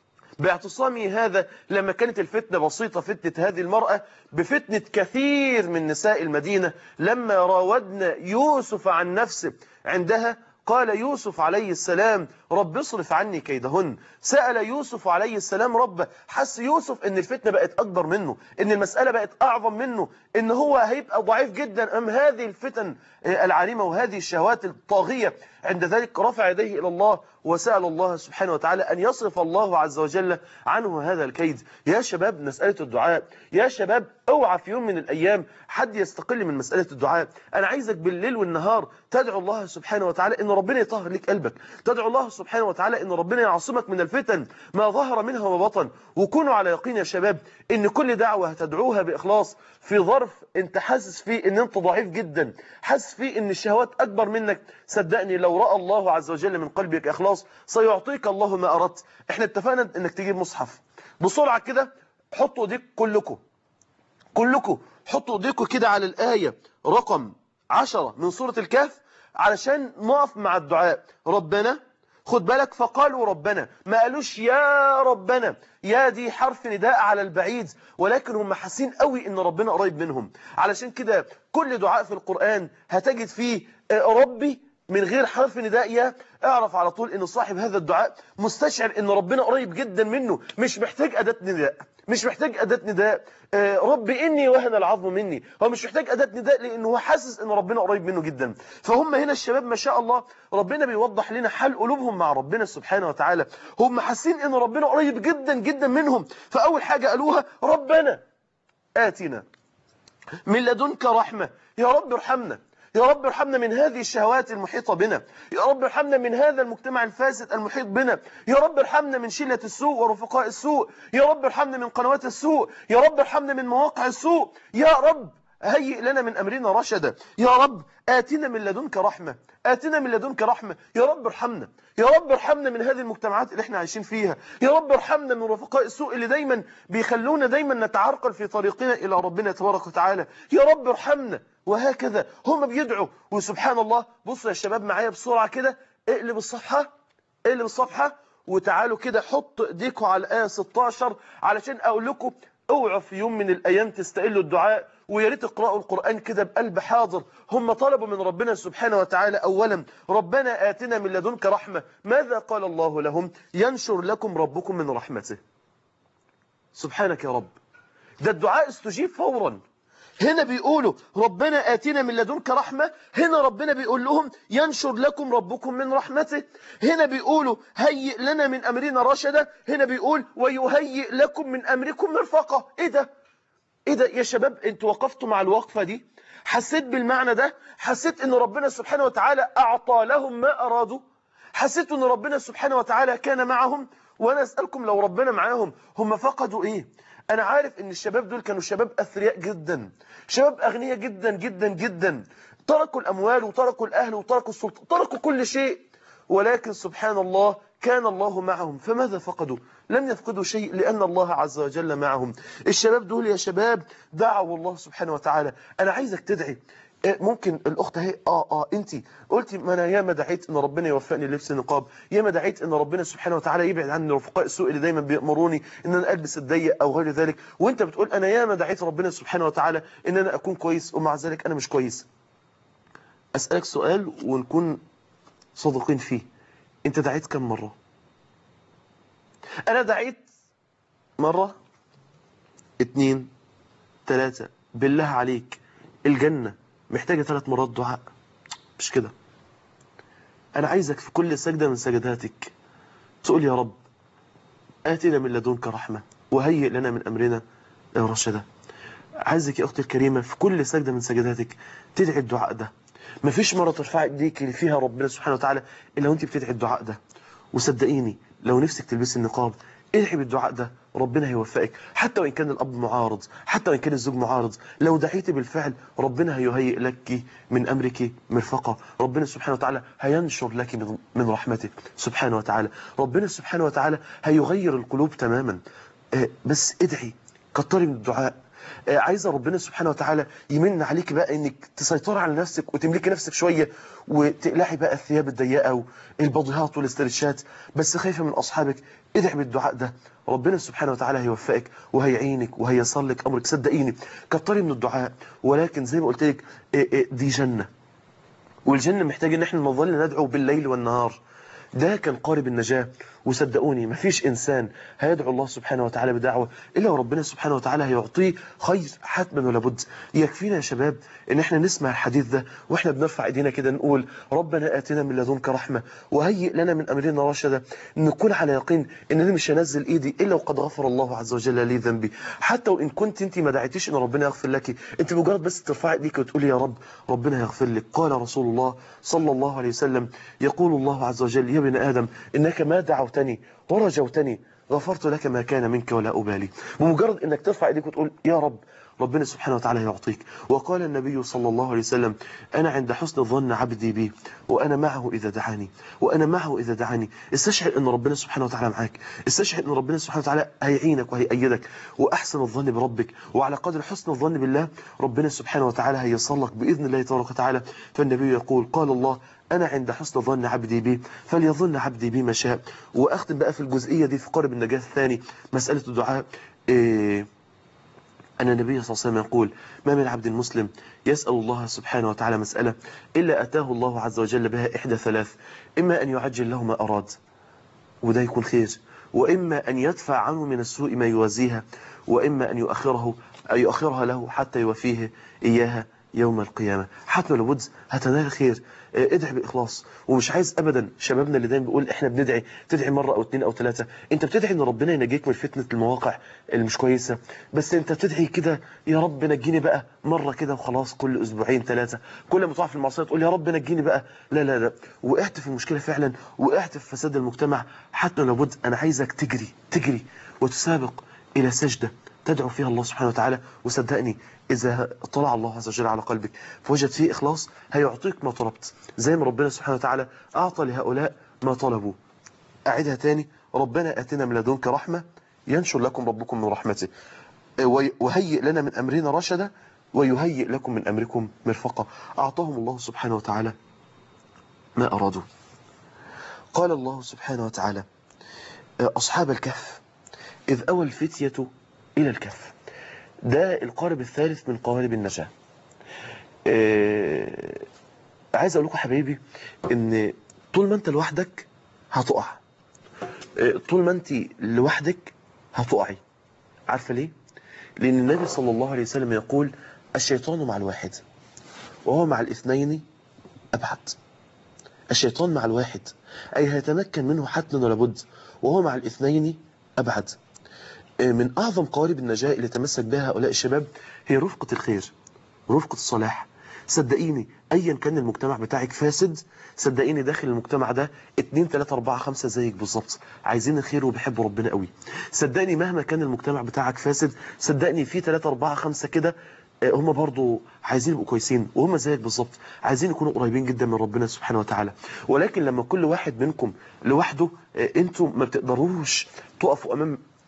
[SPEAKER 1] باعتصامه هذا لما كانت الفتنة بسيطة فتنة هذه المرأة بفتنة كثير من نساء المدينة لما راودنا يوسف عن نفسه عندها قال يوسف عليه السلام رب اصرف عني كيدهن سأل يوسف عليه السلام رب حس يوسف ان الفتنة بقت اكبر منه ان المسألة بقت اعظم منه ان هو هيبقى ضعيف جدا ام هذه الفتن العارمة وهذه الشهوات الطاغية عند ذلك رفع يديه الى الله وسأل الله سبحانه وتعالى أن يصرف الله عز وجل عنه هذا الكيد يا شباب مسألة الدعاء يا شباب اوعى في يوم من الأيام حد يستقل من مسألة الدعاء أنا عايزك بالليل والنهار تدعو الله سبحانه وتعالى أن ربنا يطهر لك قلبك تدعو الله سبحانه وتعالى أن ربنا يعصمك من الفتن ما ظهر منها وما بطن وكونوا على يقين يا شباب أن كل دعوة هتدعوها بإخلاص في ظرف أنت حاسس فيه أن أنت ضعيف جدا حاسس فيه أن الشهوات أكبر منك صدقني لو رأى الله عز وجل من قلبك إخلاص سيعطيك الله ما أردت احنا اتفقنا انك تجيب مصحف بسرعة كده حطوا ايديك كلكم كلكم حطوا ايديكم كده على الآية رقم عشرة من سورة الكهف علشان نقف مع الدعاء ربنا خد بالك فقالوا ربنا ما قالوش يا ربنا يا دي حرف نداء على البعيد ولكن هم حاسين قوي ان ربنا قريب منهم علشان كده كل دعاء في القرآن هتجد فيه ربي من غير حرف نداء يا اعرف على طول ان صاحب هذا الدعاء مستشعر ان ربنا قريب جدا منه مش محتاج أداة نداء مش محتاج أداة نداء آه رب إني وهن العظم مني هو مش محتاج أداة نداء لأنه هو حاسس ان ربنا قريب منه جدا فهم هنا الشباب ما شاء الله ربنا بيوضح لنا حال قلوبهم مع ربنا سبحانه وتعالى هم حاسين ان ربنا قريب جدا جدا منهم فأول حاجة قالوها ربنا آتنا من لدنك رحمة يا رب ارحمنا يا رب ارحمنا من هذه الشهوات المحيطة بنا يا رب ارحمنا من هذا المجتمع الفاسد المحيط بنا يا رب ارحمنا من شلة السوء ورفقاء السوء يا رب ارحمنا من قنوات السوء يا رب ارحمنا من مواقع السوء يا رب هيئ لنا من أمرنا رشدا يا رب آتنا من لدنك رحمة آتنا من لدنك رحمة يا رب ارحمنا يا رب ارحمنا من هذه المجتمعات اللي احنا عايشين فيها يا رب ارحمنا من رفقاء السوء اللي دايما بيخلونا دايما نتعرقل في طريقنا إلى ربنا تبارك وتعالى يا رب ارحمنا وهكذا هم بيدعوا وسبحان الله بصوا يا شباب معايا بسرعة كده اقلب الصفحة اقلب الصفحة وتعالوا كده حط ايديكم على الآية 16 علشان أقول لكم اوعوا في يوم من الأيام تستقلوا الدعاء ويا ريت اقرأوا القرآن كده بقلب حاضر هم طلبوا من ربنا سبحانه وتعالى أولا ربنا آتنا من لدنك رحمة ماذا قال الله لهم ينشر لكم ربكم من رحمته سبحانك يا رب ده الدعاء استجيب فورا هنا بيقولوا ربنا آتنا من لدنك رحمة هنا ربنا بيقول لهم ينشر لكم ربكم من رحمته هنا بيقولوا هيئ لنا من أمرنا رشدا هنا بيقول ويهيئ لكم من أمركم مرفقة ايه ده ايه ده يا شباب انتوا وقفتوا مع الوقفة دي حسيت بالمعنى ده حسيت ان ربنا سبحانه وتعالى اعطى لهم ما ارادوا حسيت ان ربنا سبحانه وتعالى كان معهم وانا اسألكم لو ربنا معاهم هم فقدوا ايه انا عارف ان الشباب دول كانوا شباب اثرياء جدا شباب اغنياء جدا جدا جدا تركوا الاموال وتركوا الاهل وتركوا السلطة تركوا كل شيء ولكن سبحان الله كان الله معهم فماذا فقدوا لم يفقدوا شيء لأن الله عز وجل معهم الشباب دول يا شباب دعوا الله سبحانه وتعالى أنا عايزك تدعي إيه ممكن الاخت اهي اه اه انت قلتي ما انا ياما دعيت ان ربنا يوفقني لبس النقاب ياما دعيت ان ربنا سبحانه وتعالى يبعد عني رفقاء السوء اللي دايما بيامروني ان انا البس الضيق او غير ذلك وانت بتقول انا ياما دعيت ربنا سبحانه وتعالى ان انا اكون كويس ومع ذلك انا مش كويس اسالك سؤال ونكون صادقين فيه انت دعيت كم مره انا دعيت مره اتنين تلاتة بالله عليك الجنة محتاجة ثلاث مرات دعاء مش كده أنا عايزك في كل سجدة من سجداتك تقول يا رب آتنا من لدنك رحمة وهيئ لنا من أمرنا رشدا عايزك يا أختي الكريمة في كل سجدة من سجداتك تدعي الدعاء ده مفيش مرة ترفع ايديك اللي فيها ربنا سبحانه وتعالى إلا وانت بتدعي الدعاء ده وصدقيني لو نفسك تلبسي النقاب ادعي بالدعاء ده ربنا هيوفقك حتى وإن كان الأب معارض حتى وإن كان الزوج معارض لو دعيتي بالفعل ربنا هيهيئ لك من أمرك مرفقة ربنا سبحانه وتعالى هينشر لك من من رحمته سبحانه وتعالى ربنا سبحانه وتعالى هيغير القلوب تماما آه، بس ادعي كتري من الدعاء آه، عايزه ربنا سبحانه وتعالى يمن عليك بقى انك تسيطري على نفسك وتملكي نفسك شويه وتقلعي بقى الثياب الضيقه والبضيهات والاسترتشات بس خايفه من اصحابك ادعي بالدعاء ده ربنا سبحانه وتعالى هيوفقك وهيعينك وهيصل لك امرك صدقيني كتري من الدعاء ولكن زي ما قلت لك آه، آه، دي جنه والجنة محتاج ان احنا نظل ندعو بالليل والنهار ده كان قارب النجاة وصدقوني مفيش إنسان هيدعو الله سبحانه وتعالى بدعوة إلا وربنا سبحانه وتعالى هيعطيه خير حتما ولا بد يكفينا يا شباب إن احنا نسمع الحديث ده وإحنا بنرفع إيدينا كده نقول ربنا آتنا من لدنك رحمة وهيئ لنا من أمرنا رشدا نكون على يقين إن أنا مش هنزل إيدي إلا وقد غفر الله عز وجل لي ذنبي حتى وإن كنت أنت ما دعيتيش إن ربنا يغفر لك أنت مجرد بس ترفعي إيديك وتقولي يا رب ربنا يغفر لك قال رسول الله صلى الله عليه وسلم يقول الله عز وجل يا ابن آدم إنك ما دعوتني ورجوتني غفرت لك ما كان منك ولا أبالي بمجرد إنك ترفع إيديك وتقول يا رب ربنا سبحانه وتعالى يعطيك وقال النبي صلى الله عليه وسلم أنا عند حسن ظن عبدي بي وأنا معه إذا دعاني وأنا معه إذا دعاني استشعر أن ربنا سبحانه وتعالى معاك استشعر أن ربنا سبحانه وتعالى هيعينك وهيأيدك وأحسن الظن بربك وعلى قدر حسن الظن بالله ربنا سبحانه وتعالى هيصلك بإذن الله تبارك وتعالى فالنبي يقول قال الله أنا عند حسن ظن عبدي بي فليظن عبدي بي ما شاء وأختم بقى في الجزئية دي في قارب النجاة الثاني مسألة الدعاء إيه أن النبي صلى الله عليه وسلم يقول ما من عبد مسلم يسأل الله سبحانه وتعالى مسألة إلا أتاه الله عز وجل بها إحدى ثلاث إما أن يعجل له ما أراد وده يكون خير وإما أن يدفع عنه من السوء ما يوازيها وإما أن يؤخره أو يؤخرها له حتى يوفيه إياها يوم القيامة حتى لو بد هتنال خير اه، ادعي بإخلاص ومش عايز أبدا شبابنا اللي دايما بيقول إحنا بندعي تدعي مرة أو اتنين أو ثلاثة أنت بتدعي إن ربنا ينجيك من فتنة المواقع اللي مش كويسة بس أنت بتدعي كده يا رب نجيني بقى مرة كده وخلاص كل أسبوعين ثلاثة كل ما تقع في المعصية تقول يا رب نجيني بقى لا لا لا وقعت في المشكلة فعلا وقعت في فساد المجتمع حتى لو بد أنا عايزك تجري تجري وتسابق إلى سجدة تدعو فيها الله سبحانه وتعالى وصدقني إذا طلع الله عز وجل على قلبك فوجد فيه إخلاص هيعطيك ما طلبت زي ما ربنا سبحانه وتعالى أعطى لهؤلاء ما طلبوا أعيدها تاني ربنا آتنا من لدنك رحمة ينشر لكم ربكم من رحمته وي- وهيئ لنا من أمرنا رشدا ويهيئ لكم من أمركم مرفقة أعطاهم الله سبحانه وتعالى ما أرادوا قال الله سبحانه وتعالى أصحاب الكهف إذ أوى الفتية إلى الكهف ده القارب الثالث من قوارب النجاة آه، عايز أقول لكم حبايبي إن طول ما أنت لوحدك هتقع آه، طول ما أنت لوحدك هتقعي عارفة ليه؟ لأن النبي صلى الله عليه وسلم يقول الشيطان مع الواحد وهو مع الاثنين أبعد الشيطان مع الواحد أي هيتمكن منه حتما ولا بد وهو مع الاثنين أبعد من أعظم قوارب النجاة اللي تمسك بها هؤلاء الشباب هي رفقة الخير رفقة الصلاح صدقيني ايا كان المجتمع بتاعك فاسد صدقيني داخل المجتمع ده 2 3 4 5 زيك بالظبط عايزين الخير وبيحبوا ربنا قوي صدقني مهما كان المجتمع بتاعك فاسد صدقني في 3 4 5 كده آه، هم برضو عايزين يبقوا كويسين وهم زيك بالظبط عايزين يكونوا قريبين جدا من ربنا سبحانه وتعالى ولكن لما كل واحد منكم لوحده آه، انتوا ما بتقدروش تقفوا امام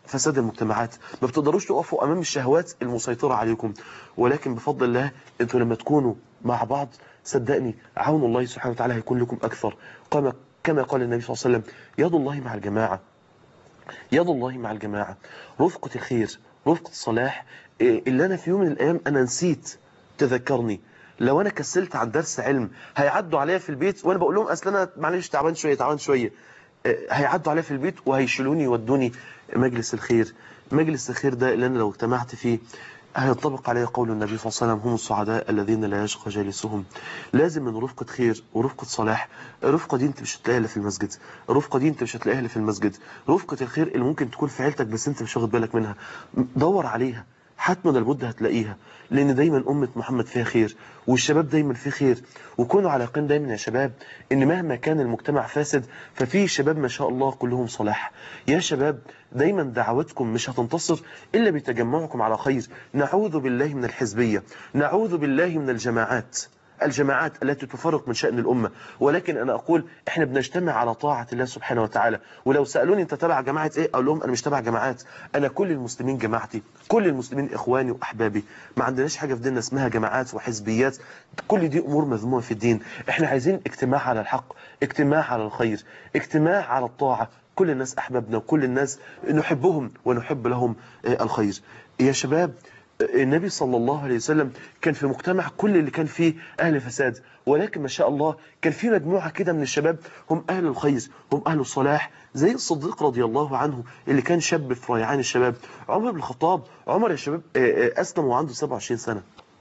[SPEAKER 1] فساد المجتمعات ما بتقدروش تقفوا امام الشهوات المسيطره عليكم ولكن بفضل الله انتوا لما تكونوا مع بعض صدقني عون الله سبحانه وتعالى هيكون لكم اكثر كما كما قال النبي صلى الله عليه وسلم يد الله مع الجماعه يد الله مع الجماعه رفقه الخير رفقه الصلاح إيه اللي انا في يوم من الايام انا نسيت تذكرني لو انا كسلت عن درس علم هيعدوا عليا في البيت وانا بقول لهم اصل انا معلش تعبان شويه تعبان شويه هيعدوا عليا في البيت وهيشيلوني يودوني مجلس الخير مجلس الخير ده اللي انا لو اجتمعت فيه هينطبق عليه قول النبي صلى الله عليه وسلم هم السعداء الذين لا يشقى جالسهم لازم من رفقة خير ورفقة صلاح الرفقة دي انت مش هتلاقيها الا في المسجد الرفقة دي انت مش هتلاقيها الا في المسجد رفقة الخير اللي ممكن تكون في عيلتك بس انت مش واخد بالك منها دور عليها حتما لابد هتلاقيها لان دايما امه محمد فيها خير والشباب دايما فيه خير وكونوا على يقين دايما يا شباب ان مهما كان المجتمع فاسد ففي شباب ما شاء الله كلهم صلاح يا شباب دايما دعوتكم مش هتنتصر الا بتجمعكم على خير نعوذ بالله من الحزبيه نعوذ بالله من الجماعات الجماعات التي تفرق من شأن الأمة ولكن أنا أقول إحنا بنجتمع على طاعة الله سبحانه وتعالى ولو سألوني أنت تبع جماعة إيه أقول لهم أنا مش تبع جماعات أنا كل المسلمين جماعتي كل المسلمين إخواني وأحبابي ما عندناش حاجة في ديننا اسمها جماعات وحزبيات كل دي أمور مذمومة في الدين إحنا عايزين اجتماع على الحق اجتماع على الخير اجتماع على الطاعة كل الناس أحبابنا وكل الناس نحبهم ونحب لهم الخير يا شباب النبي صلى الله عليه وسلم كان في مجتمع كل اللي كان فيه أهل فساد ولكن ما شاء الله كان في مجموعة كده من الشباب هم أهل الخير هم أهل الصلاح زي الصديق رضي الله عنه اللي كان شاب في ريعان الشباب عمر بن الخطاب عمر يا شباب أسلم وعنده 27 سنة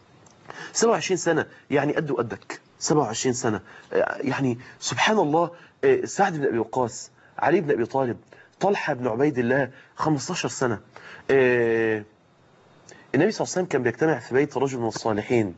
[SPEAKER 1] 27 سنة يعني قد وقدك 27 سنة يعني سبحان الله سعد بن أبي وقاص علي بن أبي طالب طلحة بن عبيد الله 15 سنة النبي صلى الله عليه وسلم كان بيجتمع في بيت رجل من الصالحين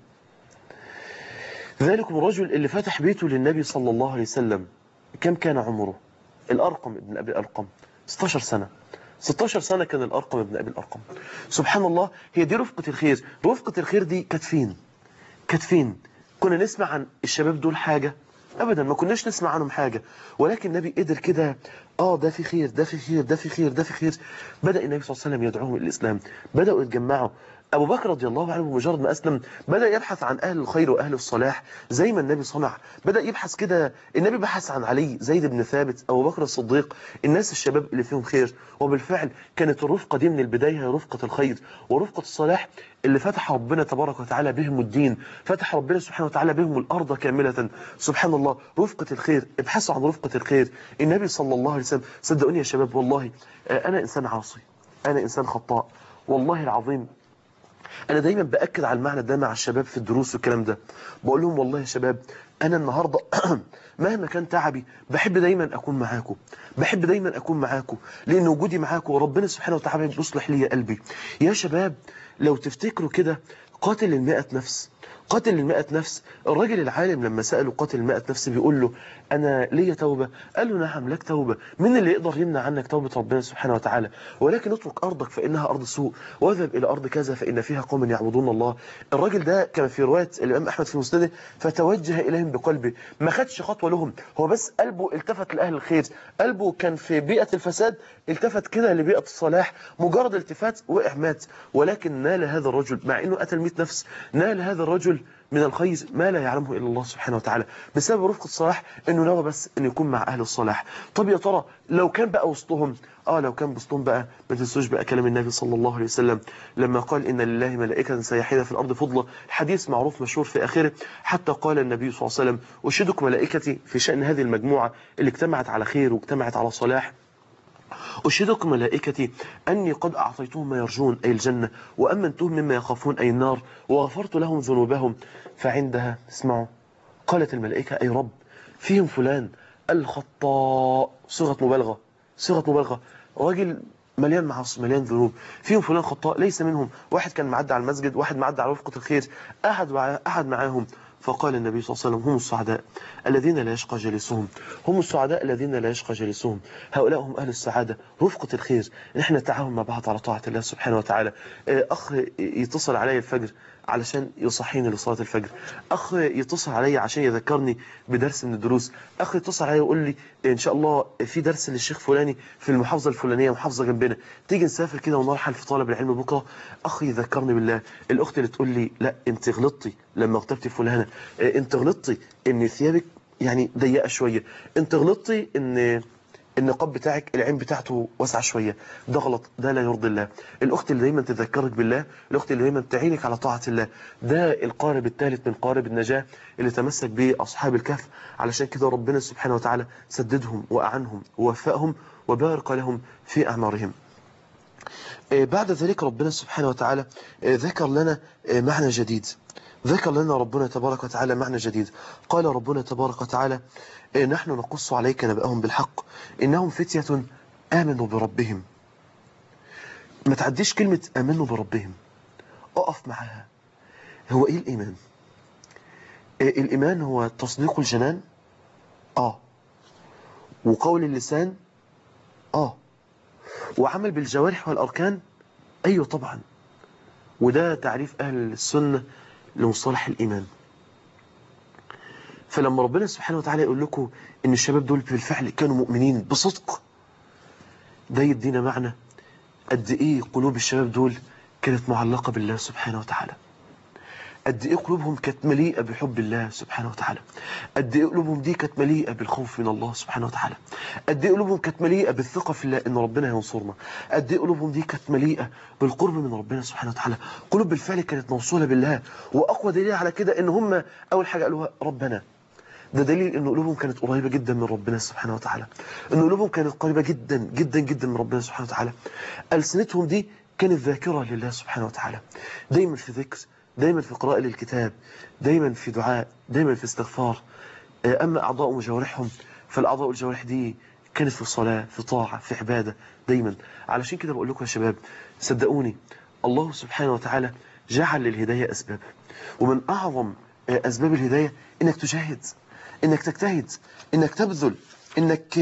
[SPEAKER 1] ذلكم الرجل اللي فتح بيته للنبي صلى الله عليه وسلم كم كان عمره الأرقم ابن أبي الأرقم 16 سنة 16 سنة كان الأرقم ابن أبي الأرقم سبحان الله هي دي رفقة الخير رفقة الخير دي كانت فين كانت فين كنا نسمع عن الشباب دول حاجة ابدا ما كناش نسمع عنهم حاجة ولكن النبي قدر كده اه ده في خير ده في خير ده في خير ده في خير بدأ النبي صلى الله عليه وسلم يدعوهم الى الاسلام بدأوا يتجمعوا ابو بكر رضي الله عنه بمجرد ما اسلم بدأ يبحث عن اهل الخير واهل الصلاح زي ما النبي صنع بدأ يبحث كده النبي بحث عن علي زيد بن ثابت ابو بكر الصديق الناس الشباب اللي فيهم خير وبالفعل كانت الرفقة دي من البداية هي رفقة الخير ورفقة الصلاح اللي فتح ربنا تبارك وتعالى بهم الدين فتح ربنا سبحانه وتعالى بهم الأرض كاملة سبحان الله رفقة الخير ابحثوا عن رفقة الخير النبي صلى الله عليه وسلم صدقوني يا شباب والله أنا إنسان عاصي أنا إنسان خطاء والله العظيم أنا دايما بأكد على المعنى ده مع الشباب في الدروس والكلام ده بقول لهم والله يا شباب أنا النهاردة مهما كان تعبي بحب دايما أكون معاكم بحب دايما أكون معاكم لأن وجودي معاكم وربنا سبحانه وتعالى بيصلح لي قلبي يا شباب لو تفتكروا كده قاتل المئة نفس قاتل المئة نفس الراجل العالم لما سأله قاتل المئة نفس بيقول له أنا ليا توبة قال له نعم لك توبة من اللي يقدر يمنع عنك توبة ربنا سبحانه وتعالى ولكن اترك أرضك فإنها أرض سوء واذهب إلى أرض كذا فإن فيها قوم يعبدون الله الراجل ده كما في رواية الإمام أحمد في مسنده فتوجه إليهم بقلبه ما خدش خطوة لهم هو بس قلبه التفت لأهل الخير قلبه كان في بيئة الفساد التفت كده لبيئة الصلاح مجرد التفات وقع مات ولكن نال هذا الرجل مع أنه قتل 100 نفس نال هذا الرجل من الخير ما لا يعلمه إلا الله سبحانه وتعالى بسبب رفقة الصلاح انه نوى بس انه يكون مع اهل الصلاح طب يا ترى لو كان بقى وسطهم اه لو كان وسطهم بقى ما تنسوش بقى كلام النبي صلى الله عليه وسلم لما قال ان لله ملائكه سيحين في الارض فضلا حديث معروف مشهور في اخره حتى قال النبي صلى الله عليه وسلم اشهدك ملائكتي في شان هذه المجموعه اللي اجتمعت على خير واجتمعت على صلاح أشهدكم ملائكتي أني قد أعطيتهم ما يرجون أي الجنة وأمنتهم مما يخافون أي النار وغفرت لهم ذنوبهم فعندها اسمعوا قالت الملائكة أي رب فيهم فلان الخطاء صيغة مبالغة صيغة مبالغة راجل مليان معاصي مليان ذنوب فيهم فلان خطاء ليس منهم واحد كان معدي على المسجد واحد معدي على رفقة الخير أحد أحد معاهم فقال النبي صلى الله عليه وسلم هم السعداء الذين لا يشقى جلسهم هم السعداء الذين لا يشقى جلسهم هؤلاء هم أهل السعادة رفقة الخير نحن نتعاون مع بعض على طاعة الله سبحانه وتعالى أخ يتصل علي الفجر علشان يصحيني لصلاة الفجر أخ يتصل علي عشان يذكرني بدرس من الدروس أخ يتصل علي ويقول لي إن شاء الله في درس للشيخ فلاني في المحافظة الفلانية محافظة جنبنا تيجي نسافر كده ونرحل في طالب العلم بكرة أخ يذكرني بالله الأخت اللي تقول لي لا أنت غلطتي لما اغتبتي فلانة إيه، أنت غلطتي إن ثيابك يعني ضيقة شوية أنت غلطتي إن النقاب بتاعك العين بتاعته واسعه شويه ده غلط ده لا يرضي الله الاخت اللي دايما تذكرك بالله الاخت اللي دايما تعينك على طاعه الله ده القارب الثالث من قارب النجاه اللي تمسك به اصحاب الكهف علشان كده ربنا سبحانه وتعالى سددهم واعنهم ووفقهم وبارك لهم في اعمارهم آه، بعد ذلك ربنا سبحانه وتعالى آه، ذكر لنا آه، معنى جديد ذكر لنا ربنا تبارك وتعالى معنى جديد قال ربنا تبارك وتعالى آه، نحن نقص عليك نبأهم بالحق إنهم فتية آمنوا بربهم ما تعديش كلمة آمنوا بربهم أقف معاها هو إيه الإيمان آه، الإيمان هو تصديق الجنان آه وقول اللسان آه وعمل بالجوارح والأركان أيوة طبعا وده تعريف أهل السنة لمصطلح الإيمان فلما ربنا سبحانه وتعالى يقول لكم إن الشباب دول بالفعل كانوا مؤمنين بصدق ده يدينا معنى قد إيه قلوب الشباب دول كانت معلقة بالله سبحانه وتعالى قد ايه قلوبهم كانت مليئة بحب الله سبحانه وتعالى قد ايه قلوبهم دي كانت مليئة بالخوف من الله سبحانه وتعالى قد ايه قلوبهم كانت مليئة بالثقة في الله ان ربنا هينصرنا قد ايه قلوبهم دي كانت مليئة بالقرب من ربنا سبحانه وتعالى قلوب بالفعل كانت موصولة بالله واقوى دليل على كده ان هم اول حاجة قالوها ربنا ده دليل ان قلوبهم كانت قريبة جدا من ربنا سبحانه وتعالى ان قلوبهم كانت قريبة جدا جدا جدا من ربنا سبحانه وتعالى ألسنتهم دي كانت ذاكرة لله سبحانه وتعالى دايما في ذكر دايما في قراءة للكتاب دايما في دعاء دايما في استغفار أما أعضاء وجوارحهم فالأعضاء والجوارح دي كانت في الصلاة في طاعة في عبادة دايما علشان كده بقول لكم يا شباب صدقوني الله سبحانه وتعالى جعل للهداية أسباب ومن أعظم أسباب الهداية إنك تجاهد إنك تجتهد إنك تبذل إنك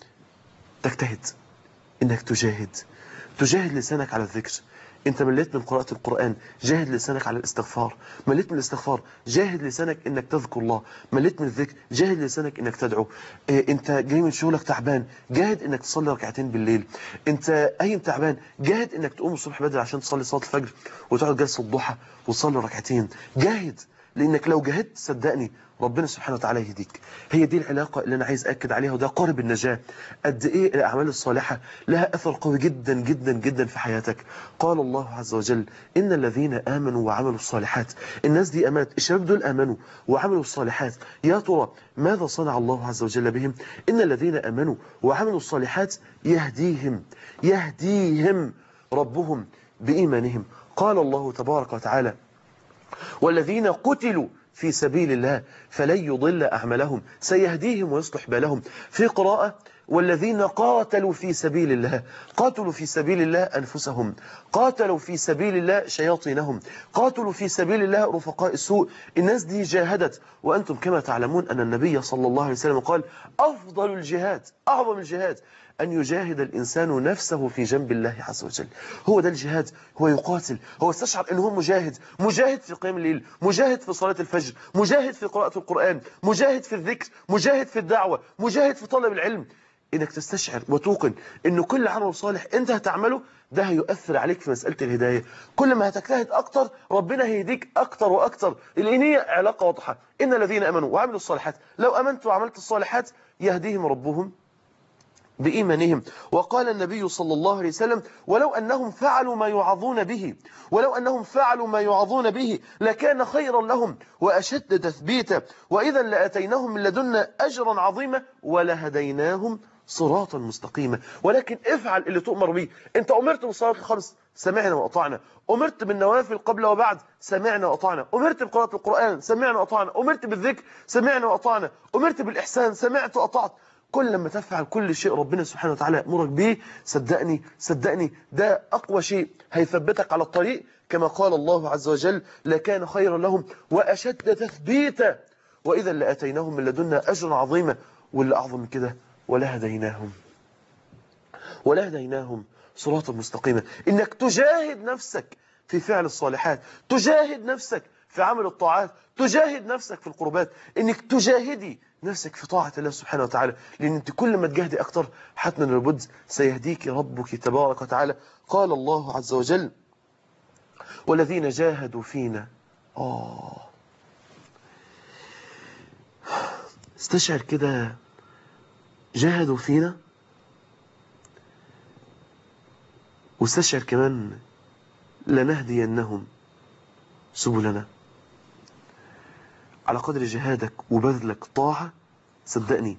[SPEAKER 1] تجتهد إنك تجاهد تجاهد لسانك على الذكر انت مليت من قراءة القرآن جاهد لسانك على الاستغفار مليت من الاستغفار جاهد لسانك انك تذكر الله مليت من الذكر جاهد لسانك انك تدعو اه انت جاي من شغلك تعبان جاهد انك تصلي ركعتين بالليل انت قايم تعبان جاهد انك تقوم الصبح بدري عشان تصلي صلاة الفجر وتقعد جلسة الضحى وتصلي ركعتين جاهد لانك لو جاهدت صدقني ربنا سبحانه وتعالى يهديك هي دي العلاقة اللي أنا عايز أكد عليها وده قارب النجاة قد إيه الأعمال الصالحة لها أثر قوي جدا جدا جدا في حياتك قال الله عز وجل إن الذين آمنوا وعملوا الصالحات الناس دي أمانت الشباب دول آمنوا وعملوا الصالحات يا ترى ماذا صنع الله عز وجل بهم إن الذين آمنوا وعملوا الصالحات يهديهم يهديهم ربهم بإيمانهم قال الله تبارك وتعالى والذين قتلوا في سبيل الله فلن يضل أعمالهم سيهديهم ويصلح بالهم في قراءة والذين قاتلوا في سبيل الله قاتلوا في سبيل الله أنفسهم قاتلوا في سبيل الله شياطينهم قاتلوا في سبيل الله رفقاء السوء الناس دي جاهدت وأنتم كما تعلمون أن النبي صلى الله عليه وسلم قال أفضل الجهاد أعظم الجهاد أن يجاهد الإنسان نفسه في جنب الله عز وجل هو ده الجهاد هو يقاتل هو استشعر أنه هو مجاهد مجاهد في قيام الليل مجاهد في صلاة الفجر مجاهد في قراءة القرآن مجاهد في الذكر مجاهد في الدعوة مجاهد في طلب العلم انك تستشعر وتوقن ان كل عمل صالح انت هتعمله ده هيؤثر عليك في مسألة الهداية كل ما هتجتهد اكتر ربنا هيديك اكتر واكتر لان هي علاقة واضحة ان الذين امنوا وعملوا الصالحات لو امنت وعملت الصالحات يهديهم ربهم بإيمانهم وقال النبي صلى الله عليه وسلم ولو أنهم فعلوا ما يعظون به ولو أنهم فعلوا ما يعظون به لكان خيرا لهم وأشد تثبيتا وإذا لأتيناهم من لدنا أجرا عظيما ولهديناهم صراطا مستقيما ولكن افعل اللي تؤمر به انت أمرت بالصلاة الخمس سمعنا وأطعنا أمرت بالنوافل قبل وبعد سمعنا وأطعنا أمرت بقراءة القرآن سمعنا وأطعنا أمرت بالذكر سمعنا وأطعنا أمرت بالإحسان سمعت وأطعت كل لما تفعل كل شيء ربنا سبحانه وتعالى يأمرك به صدقني صدقني ده أقوى شيء هيثبتك على الطريق كما قال الله عز وجل لكان خيرا لهم وأشد تثبيتا وإذا لأتيناهم من لدنا أجرا عظيما واللي أعظم من كده ولهديناهم ولهديناهم صراطا مستقيما إنك تجاهد نفسك في فعل الصالحات تجاهد نفسك في عمل الطاعات تجاهد نفسك في القربات انك تجاهدي نفسك في طاعة الله سبحانه وتعالى لان انت كل ما تجاهدي اكتر حتما لابد سيهديك ربك تبارك وتعالى قال الله عز وجل والذين جاهدوا فينا آه استشعر كده جاهدوا فينا واستشعر كمان لنهدينهم سبلنا على قدر جهادك وبذلك طاعة صدقني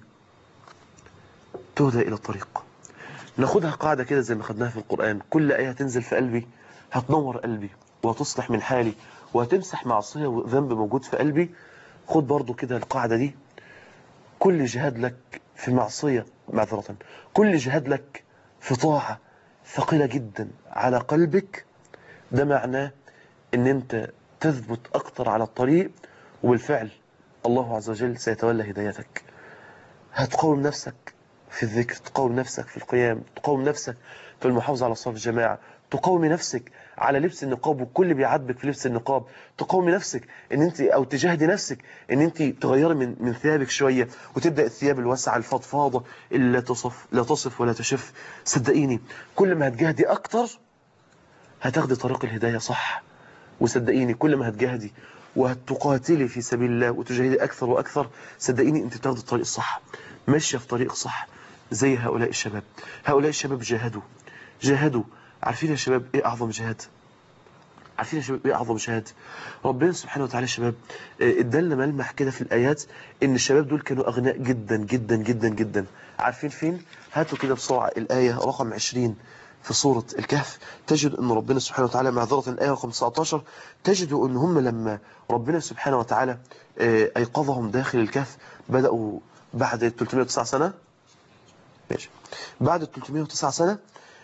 [SPEAKER 1] تهدى إلى الطريق ناخدها قاعدة كده زي ما خدناها في القرآن كل آية تنزل في قلبي هتنور قلبي وهتصلح من حالي وهتمسح معصية وذنب موجود في قلبي خد برضو كده القاعدة دي كل جهاد لك في معصية معذرة كل جهاد لك في طاعة ثقيلة جدا على قلبك ده معناه ان انت تثبت اكتر على الطريق وبالفعل الله عز وجل سيتولى هدايتك هتقاوم نفسك في الذكر تقاوم نفسك في القيام تقاوم نفسك في المحافظة على صف الجماعة تقاومي نفسك على لبس النقاب والكل بيعاتبك في لبس النقاب تقاومي نفسك ان انت او تجاهدي نفسك ان انت تغيري من من ثيابك شويه وتبدا الثياب الواسعه الفضفاضه اللي لا تصف لا تصف ولا تشف صدقيني كل ما هتجاهدي اكتر هتاخدي طريق الهدايه صح وصدقيني كل ما هتجاهدي وهتقاتلي في سبيل الله وتجاهدي اكثر واكثر صدقيني انت بتاخدي الطريق الصح ماشيه في طريق صح زي هؤلاء الشباب هؤلاء الشباب جاهدوا جاهدوا عارفين يا شباب ايه اعظم جهاد عارفين يا شباب ايه اعظم جهاد ربنا سبحانه وتعالى يا شباب ادالنا ملمح كده في الايات ان الشباب دول كانوا اغنياء جدا جدا جدا جدا عارفين فين هاتوا كده بسرعه الايه رقم 20 في سورة الكهف تجد أن ربنا سبحانه وتعالى معذرة الآية رقم 19 تجدوا أن هم لما ربنا سبحانه وتعالى أيقظهم داخل الكهف بدأوا بعد 309 سنة ماشي بعد 309 سنة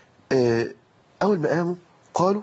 [SPEAKER 1] أول ما قاموا قالوا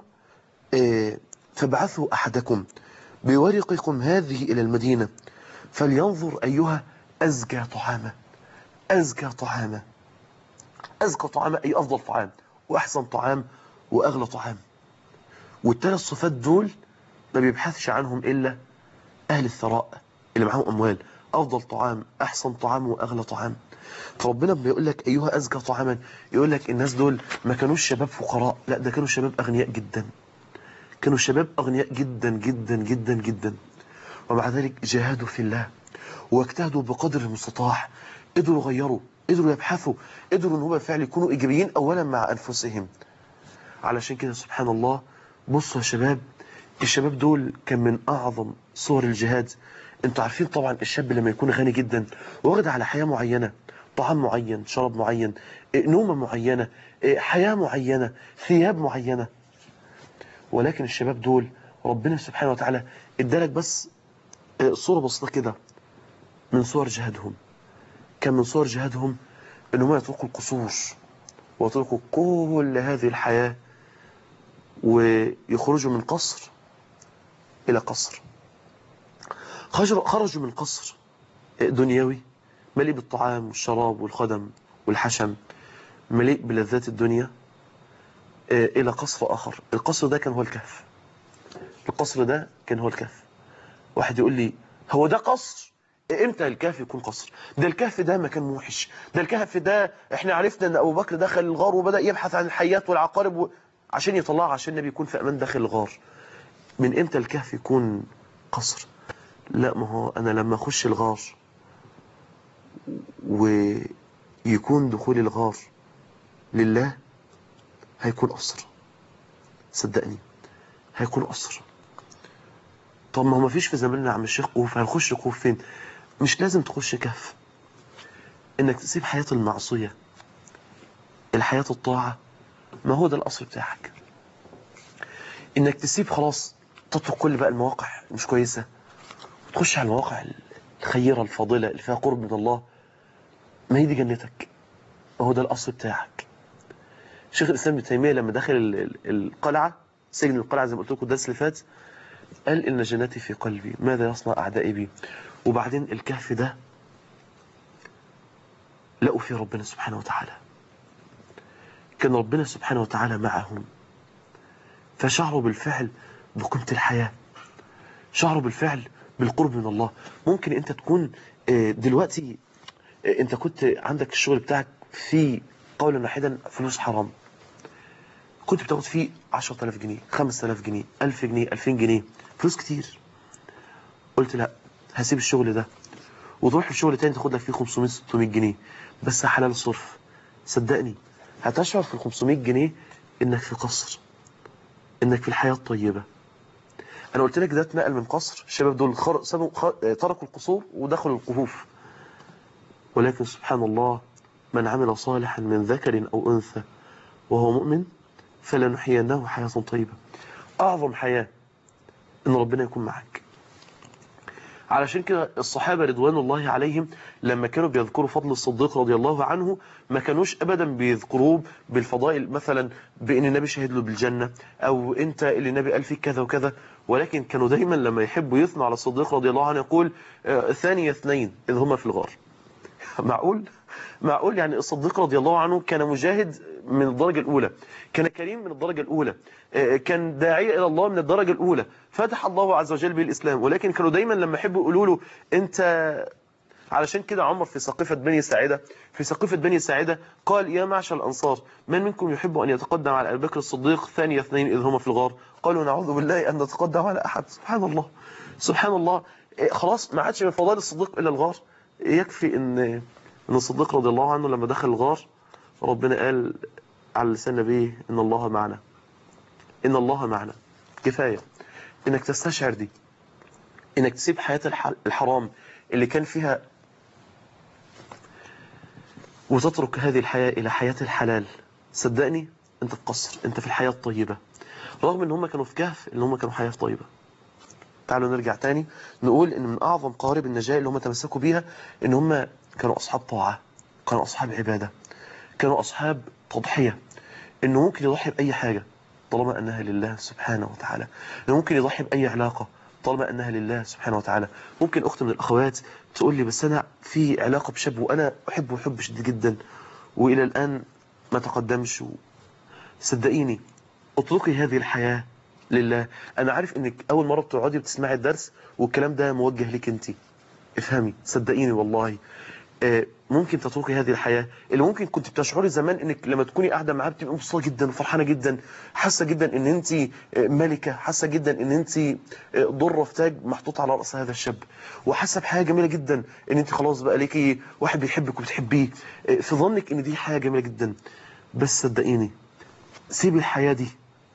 [SPEAKER 1] فابعثوا أحدكم بورقكم هذه إلى المدينة فلينظر أيها أزكى طعاما أزكى طعاما أزكى طعاما أي أفضل طعام وأحسن طعام وأغلى طعام والثلاث صفات دول ما بيبحثش عنهم إلا أهل الثراء اللي معاهم أموال أفضل طعام أحسن طعام وأغلى طعام فربنا بيقول لك أيها أزكى طعاما يقول لك الناس دول ما كانوش شباب فقراء لا ده كانوا شباب أغنياء جدا كانوا شباب أغنياء جدا جدا جدا جدا ومع ذلك جاهدوا في الله واجتهدوا بقدر المستطاع قدروا يغيروا قدروا يبحثوا قدروا ان هم بالفعل يكونوا ايجابيين اولا مع انفسهم علشان كده سبحان الله بصوا يا شباب الشباب دول كان من اعظم صور الجهاد انتوا عارفين طبعا الشاب لما يكون غني جدا واخد على حياة معينة طعام معين شراب معين نومة معينة حياة معينة ثياب معينة ولكن الشباب دول ربنا سبحانه وتعالى ادالك بس صورة بسيطة كده من صور جهادهم كان من صور جهادهم انهم يتركوا القصور ويتركوا كل هذه الحياة ويخرجوا من قصر الى قصر خرجوا من قصر دنيوي مليء بالطعام والشراب والخدم والحشم مليء بلذات الدنيا الى قصر اخر القصر ده كان هو الكهف القصر ده كان هو الكهف واحد يقول لي هو ده قصر امتى الكهف يكون قصر ده الكهف ده مكان موحش ده الكهف ده احنا عرفنا ان ابو بكر دخل الغار وبدأ يبحث عن الحيات والعقارب و... عشان يطلعها عشان النبي يكون في امان داخل الغار من امتى الكهف يكون قصر لا ما هو انا لما اخش الغار ويكون دخول الغار لله هيكون قصر صدقني هيكون قصر طب ما هو مفيش في زماننا عم الشيخ قوف هنخش قوف فين مش لازم تخش كهف انك تسيب حياة المعصية الحياة الطاعة ما هو ده القصر بتاعك انك تسيب خلاص تترك كل بقى المواقع مش كويسة وتخش على المواقع الخيرة الفاضلة اللي فيها قرب من الله ما هي دي جنتك ما هو ده القصر بتاعك شيخ الإسلام ابن تيمية لما دخل القلعة سجن القلعة زي ما قلت لكم الدرس اللي فات قال إن جنتي في قلبي ماذا يصنع أعدائي بي وبعدين الكهف ده لقوا فيه ربنا سبحانه وتعالى كان ربنا سبحانه وتعالى معهم فشعروا بالفعل بقيمة الحياة شعروا بالفعل بالقرب من الله ممكن انت تكون آه، دلوقتي آه، انت كنت عندك الشغل بتاعك في قولا واحدا فلوس حرام كنت بتاخد فيه 10000 جنيه 5000 جنيه 1000 جنيه 2000 جنيه فلوس كتير قلت لا هسيب الشغل ده وتروح الشغل تاني تاخد لك فيه 500 600 جنيه بس حلال صرف صدقني هتشعر في ال 500 جنيه انك في قصر انك في الحياة الطيبة انا قلت لك ده اتنقل من قصر الشباب دول خر... سابوا خ... تركوا القصور ودخلوا الكهوف ولكن سبحان الله من عمل صالحا من ذكر او انثى وهو مؤمن فلنحيينه حياة طيبة اعظم حياة ان ربنا يكون معك علشان كده الصحابة رضوان الله عليهم لما كانوا بيذكروا فضل الصديق رضي الله عنه ما كانوش ابدا بيذكروه بالفضائل مثلا بان النبي شهد له بالجنة او انت اللي النبي قال فيك كذا وكذا ولكن كانوا دايما لما يحبوا يثنوا على الصديق رضي الله عنه يقول آه، ثاني اثنين اذ هما في الغار معقول معقول يعني الصديق رضي الله عنه كان مجاهد من الدرجة الأولى كان كريم من الدرجة الأولى آه، كان داعية إلى الله من الدرجة الأولى فتح الله عز وجل به الإسلام ولكن كانوا دايما لما يحبوا يقولوا له أنت علشان كده عمر في سقيفة بني ساعدة في سقيفة بني ساعدة قال يا معشر الأنصار من منكم يحب أن يتقدم على أبي بكر الصديق ثاني اثنين إذ هما في الغار قالوا نعوذ بالله أن نتقدم على أحد سبحان الله سبحان الله إيه، خلاص ما عادش من فضائل الصديق إلا الغار يكفي أن أن الصديق رضي الله عنه لما دخل الغار ربنا قال على لسان نبيه إن الله معنا إن الله معنا كفاية إنك تستشعر دي إنك تسيب حياة الح- الحرام اللي كان فيها وتترك هذه الحياة إلى حياة الحلال صدقني أنت في قصر أنت في الحياة الطيبة رغم أن هم كانوا في كهف إن هم كانوا حياة طيبة تعالوا نرجع تاني نقول أن من أعظم قوارب النجاة اللي هم تمسكوا بيها أن هم كانوا أصحاب طاعة كانوا أصحاب عبادة كانوا أصحاب تضحية أنه ممكن يضحي بأي حاجة طالما أنها لله سبحانه وتعالى أنه ممكن يضحي بأي علاقة طالما أنها لله سبحانه وتعالى ممكن أخت من الأخوات تقول لي بس أنا في علاقة بشاب وأنا أحبه حب شديد جدا وإلى الآن ما تقدمش و... صدقيني اطلقي هذه الحياة لله أنا عارف إنك أول مرة بتقعدي بتسمعي الدرس والكلام ده موجه لك أنت افهمي صدقيني والله آه، ممكن تتركي هذه الحياة اللي ممكن كنت بتشعري زمان انك لما تكوني قاعدة معاه بتبقى مبسوطة جدا وفرحانة جدا حاسة جدا ان انت آه، ملكة حاسة جدا ان انت آه، ضرة في تاج محطوط على رأس هذا الشاب وحاسة بحاجة جميلة جدا ان انت خلاص بقى ليكي واحد بيحبك وبتحبيه آه، في ظنك ان دي حاجة جميلة جدا بس صدقيني سيبي الحياة دي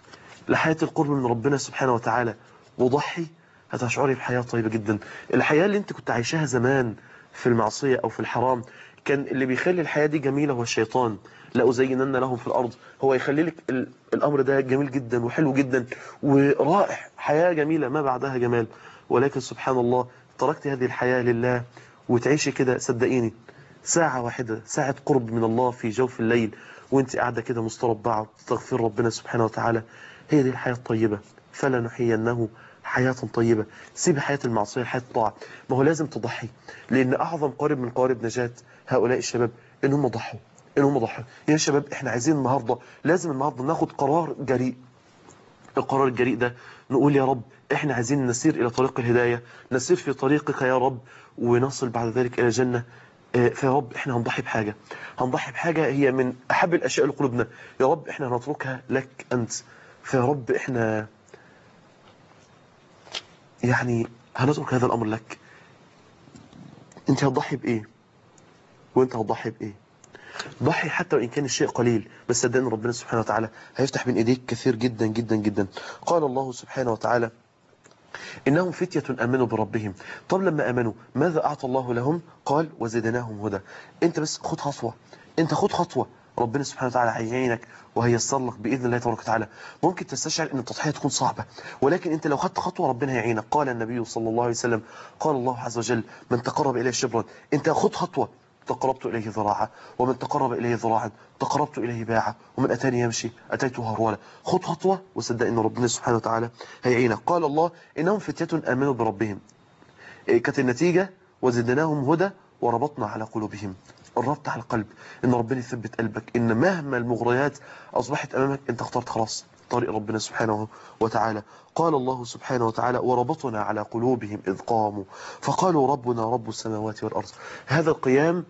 [SPEAKER 1] لحياة القرب من ربنا سبحانه وتعالى وضحي هتشعري بحياة طيبة جدا الحياة اللي انت كنت عايشاها زمان في المعصية او في الحرام كان اللي بيخلي الحياة دي جميلة هو الشيطان لا أزينن لهم في الأرض هو يخلي لك ال- الأمر ده جميل جدا وحلو جدا ورائع حياة جميلة ما بعدها جمال ولكن سبحان الله تركت هذه الحياة لله وتعيشي كده صدقيني ساعة واحدة ساعة قرب من الله في جوف الليل وانت قاعدة كده مستربعة تغفر ربنا سبحانه وتعالى هي دي الحياة الطيبة فلا نحيينه حياة طيبة سيب حياة المعصية حياة الطاعة ما هو لازم تضحي لأن أعظم قارب من قوارب نجاة هؤلاء الشباب إن هم ضحوا إن هم ضحوا يا شباب إحنا عايزين النهاردة لازم النهاردة ناخد قرار جريء القرار الجريء ده نقول يا رب احنا عايزين نسير الى طريق الهداية نسير في طريقك يا رب ونصل بعد ذلك الى الجنة آه، فيا رب احنا هنضحي بحاجة هنضحي بحاجة هي من احب الاشياء لقلوبنا يا رب احنا هنتركها لك انت فيا رب احنا يعني هنترك هذا الامر لك انت هتضحي بايه وانت هتضحي بايه ضحي حتى وإن كان الشيء قليل بس صدقني ربنا سبحانه وتعالى هيفتح بين إيديك كثير جدا جدا جدا قال الله سبحانه وتعالى إنهم فتية أمنوا بربهم طب لما أمنوا ماذا أعطى الله لهم قال وزدناهم هدى أنت بس خد خطوة أنت خد خطوة ربنا سبحانه وتعالى هيعينك وهيسر لك بإذن الله تبارك وتعالى ممكن تستشعر أن التضحية تكون صعبة ولكن أنت لو خدت خطوة ربنا هيعينك قال النبي صلى الله عليه وسلم قال الله عز وجل من تقرب إليه شبرا أنت خد خطوة تقربت إليه ذراعا ومن تقرب إليه ذراعا تقربت إليه باعا ومن أتاني يمشي أتيته هرولا خد خطوة وصدق أن ربنا سبحانه وتعالى هيعينك قال الله إنهم فتية آمنوا بربهم إيه كانت النتيجة وزدناهم هدى وربطنا على قلوبهم الربط على القلب ان ربنا يثبت قلبك ان مهما المغريات اصبحت امامك انت اخترت خلاص طريق ربنا سبحانه وتعالى قال الله سبحانه وتعالى وربطنا على قلوبهم إذ قاموا فقالوا ربنا رب السماوات والأرض هذا القيام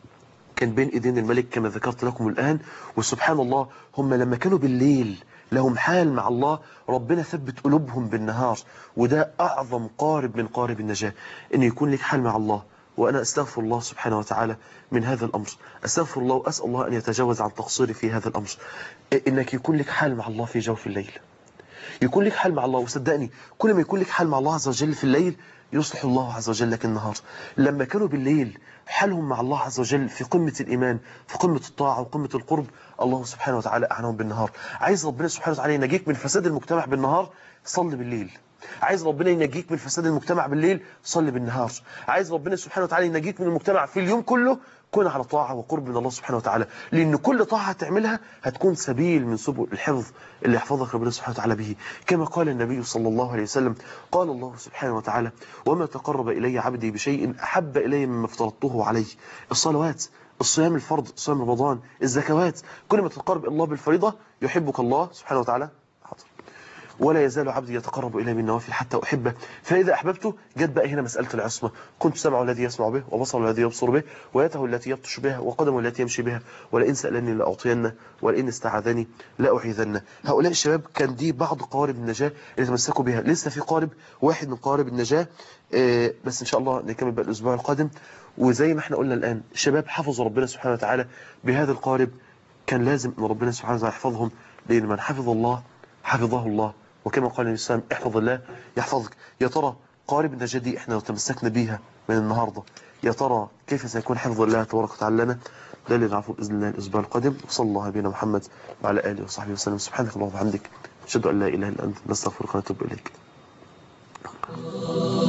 [SPEAKER 1] كان بين ايدين الملك كما ذكرت لكم الآن وسبحان الله هم لما كانوا بالليل لهم حال مع الله ربنا ثبت قلوبهم بالنهار وده أعظم قارب من قارب النجاة أن يكون لك حال مع الله وأنا أستغفر الله سبحانه وتعالى من هذا الأمر أستغفر الله وأسأل الله أن يتجاوز عن تقصيري في هذا الأمر إنك يكون لك حال مع الله في جوف الليل يكون لك حال مع الله وصدقني كل ما يكون لك حال مع الله عز وجل في الليل يصلح الله عز وجل لك النهار لما كانوا بالليل حالهم مع الله عز وجل في قمة الإيمان في قمة الطاعة وقمة القرب الله سبحانه وتعالى أعنهم بالنهار عايز ربنا سبحانه وتعالى ينجيك من فساد المجتمع بالنهار صل بالليل عايز ربنا ينجيك من فساد المجتمع بالليل صلي بالنهار عايز ربنا سبحانه وتعالى ينجيك من المجتمع في اليوم كله كن على طاعة وقرب من الله سبحانه وتعالى لأن كل طاعة هتعملها هتكون سبيل من سبل الحفظ اللي يحفظك ربنا سبحانه وتعالى به كما قال النبي صلى الله عليه وسلم قال الله سبحانه وتعالى وما تقرب إلي عبدي بشيء أحب إلي مما افترضته عليه الصلوات الصيام الفرض صيام رمضان الزكوات كل ما تتقرب الله بالفريضة يحبك الله سبحانه وتعالى حاضر ولا يزال عبدي يتقرب إلي بالنوافل حتى أحبه فإذا أحببته جت بقى هنا مسألة العصمة كنت سمعه الذي يسمع به وبصره الذي يبصر به ويده التي يبطش بها وقدمه التي يمشي بها ولئن سألني لأعطينه ولئن استعاذني لأعيذنه هؤلاء الشباب كان دي بعض قوارب النجاة اللي تمسكوا بها لسه في قارب واحد من قوارب النجاة آه، بس إن شاء الله نكمل بقى الأسبوع القادم وزي ما احنا قلنا الآن شباب حفظوا ربنا سبحانه وتعالى بهذا القارب كان لازم أن ربنا سبحانه وتعالى يحفظهم لأن من حفظ الله حفظه الله وكما قال النبي صلى الله عليه وسلم احفظ الله يحفظك يا ترى قارب النجاة دي احنا لو تمسكنا بيها من النهاردة يا ترى كيف سيكون حفظ الله تبارك وتعالى لنا ده اللي نعرفه بإذن الله الأسبوع القادم وصلى الله على نبينا محمد وعلى آله وصحبه وسلم سبحانك اللهم وبحمدك أشهد أن لا إله إلا أنت نستغفرك ونتوب إليك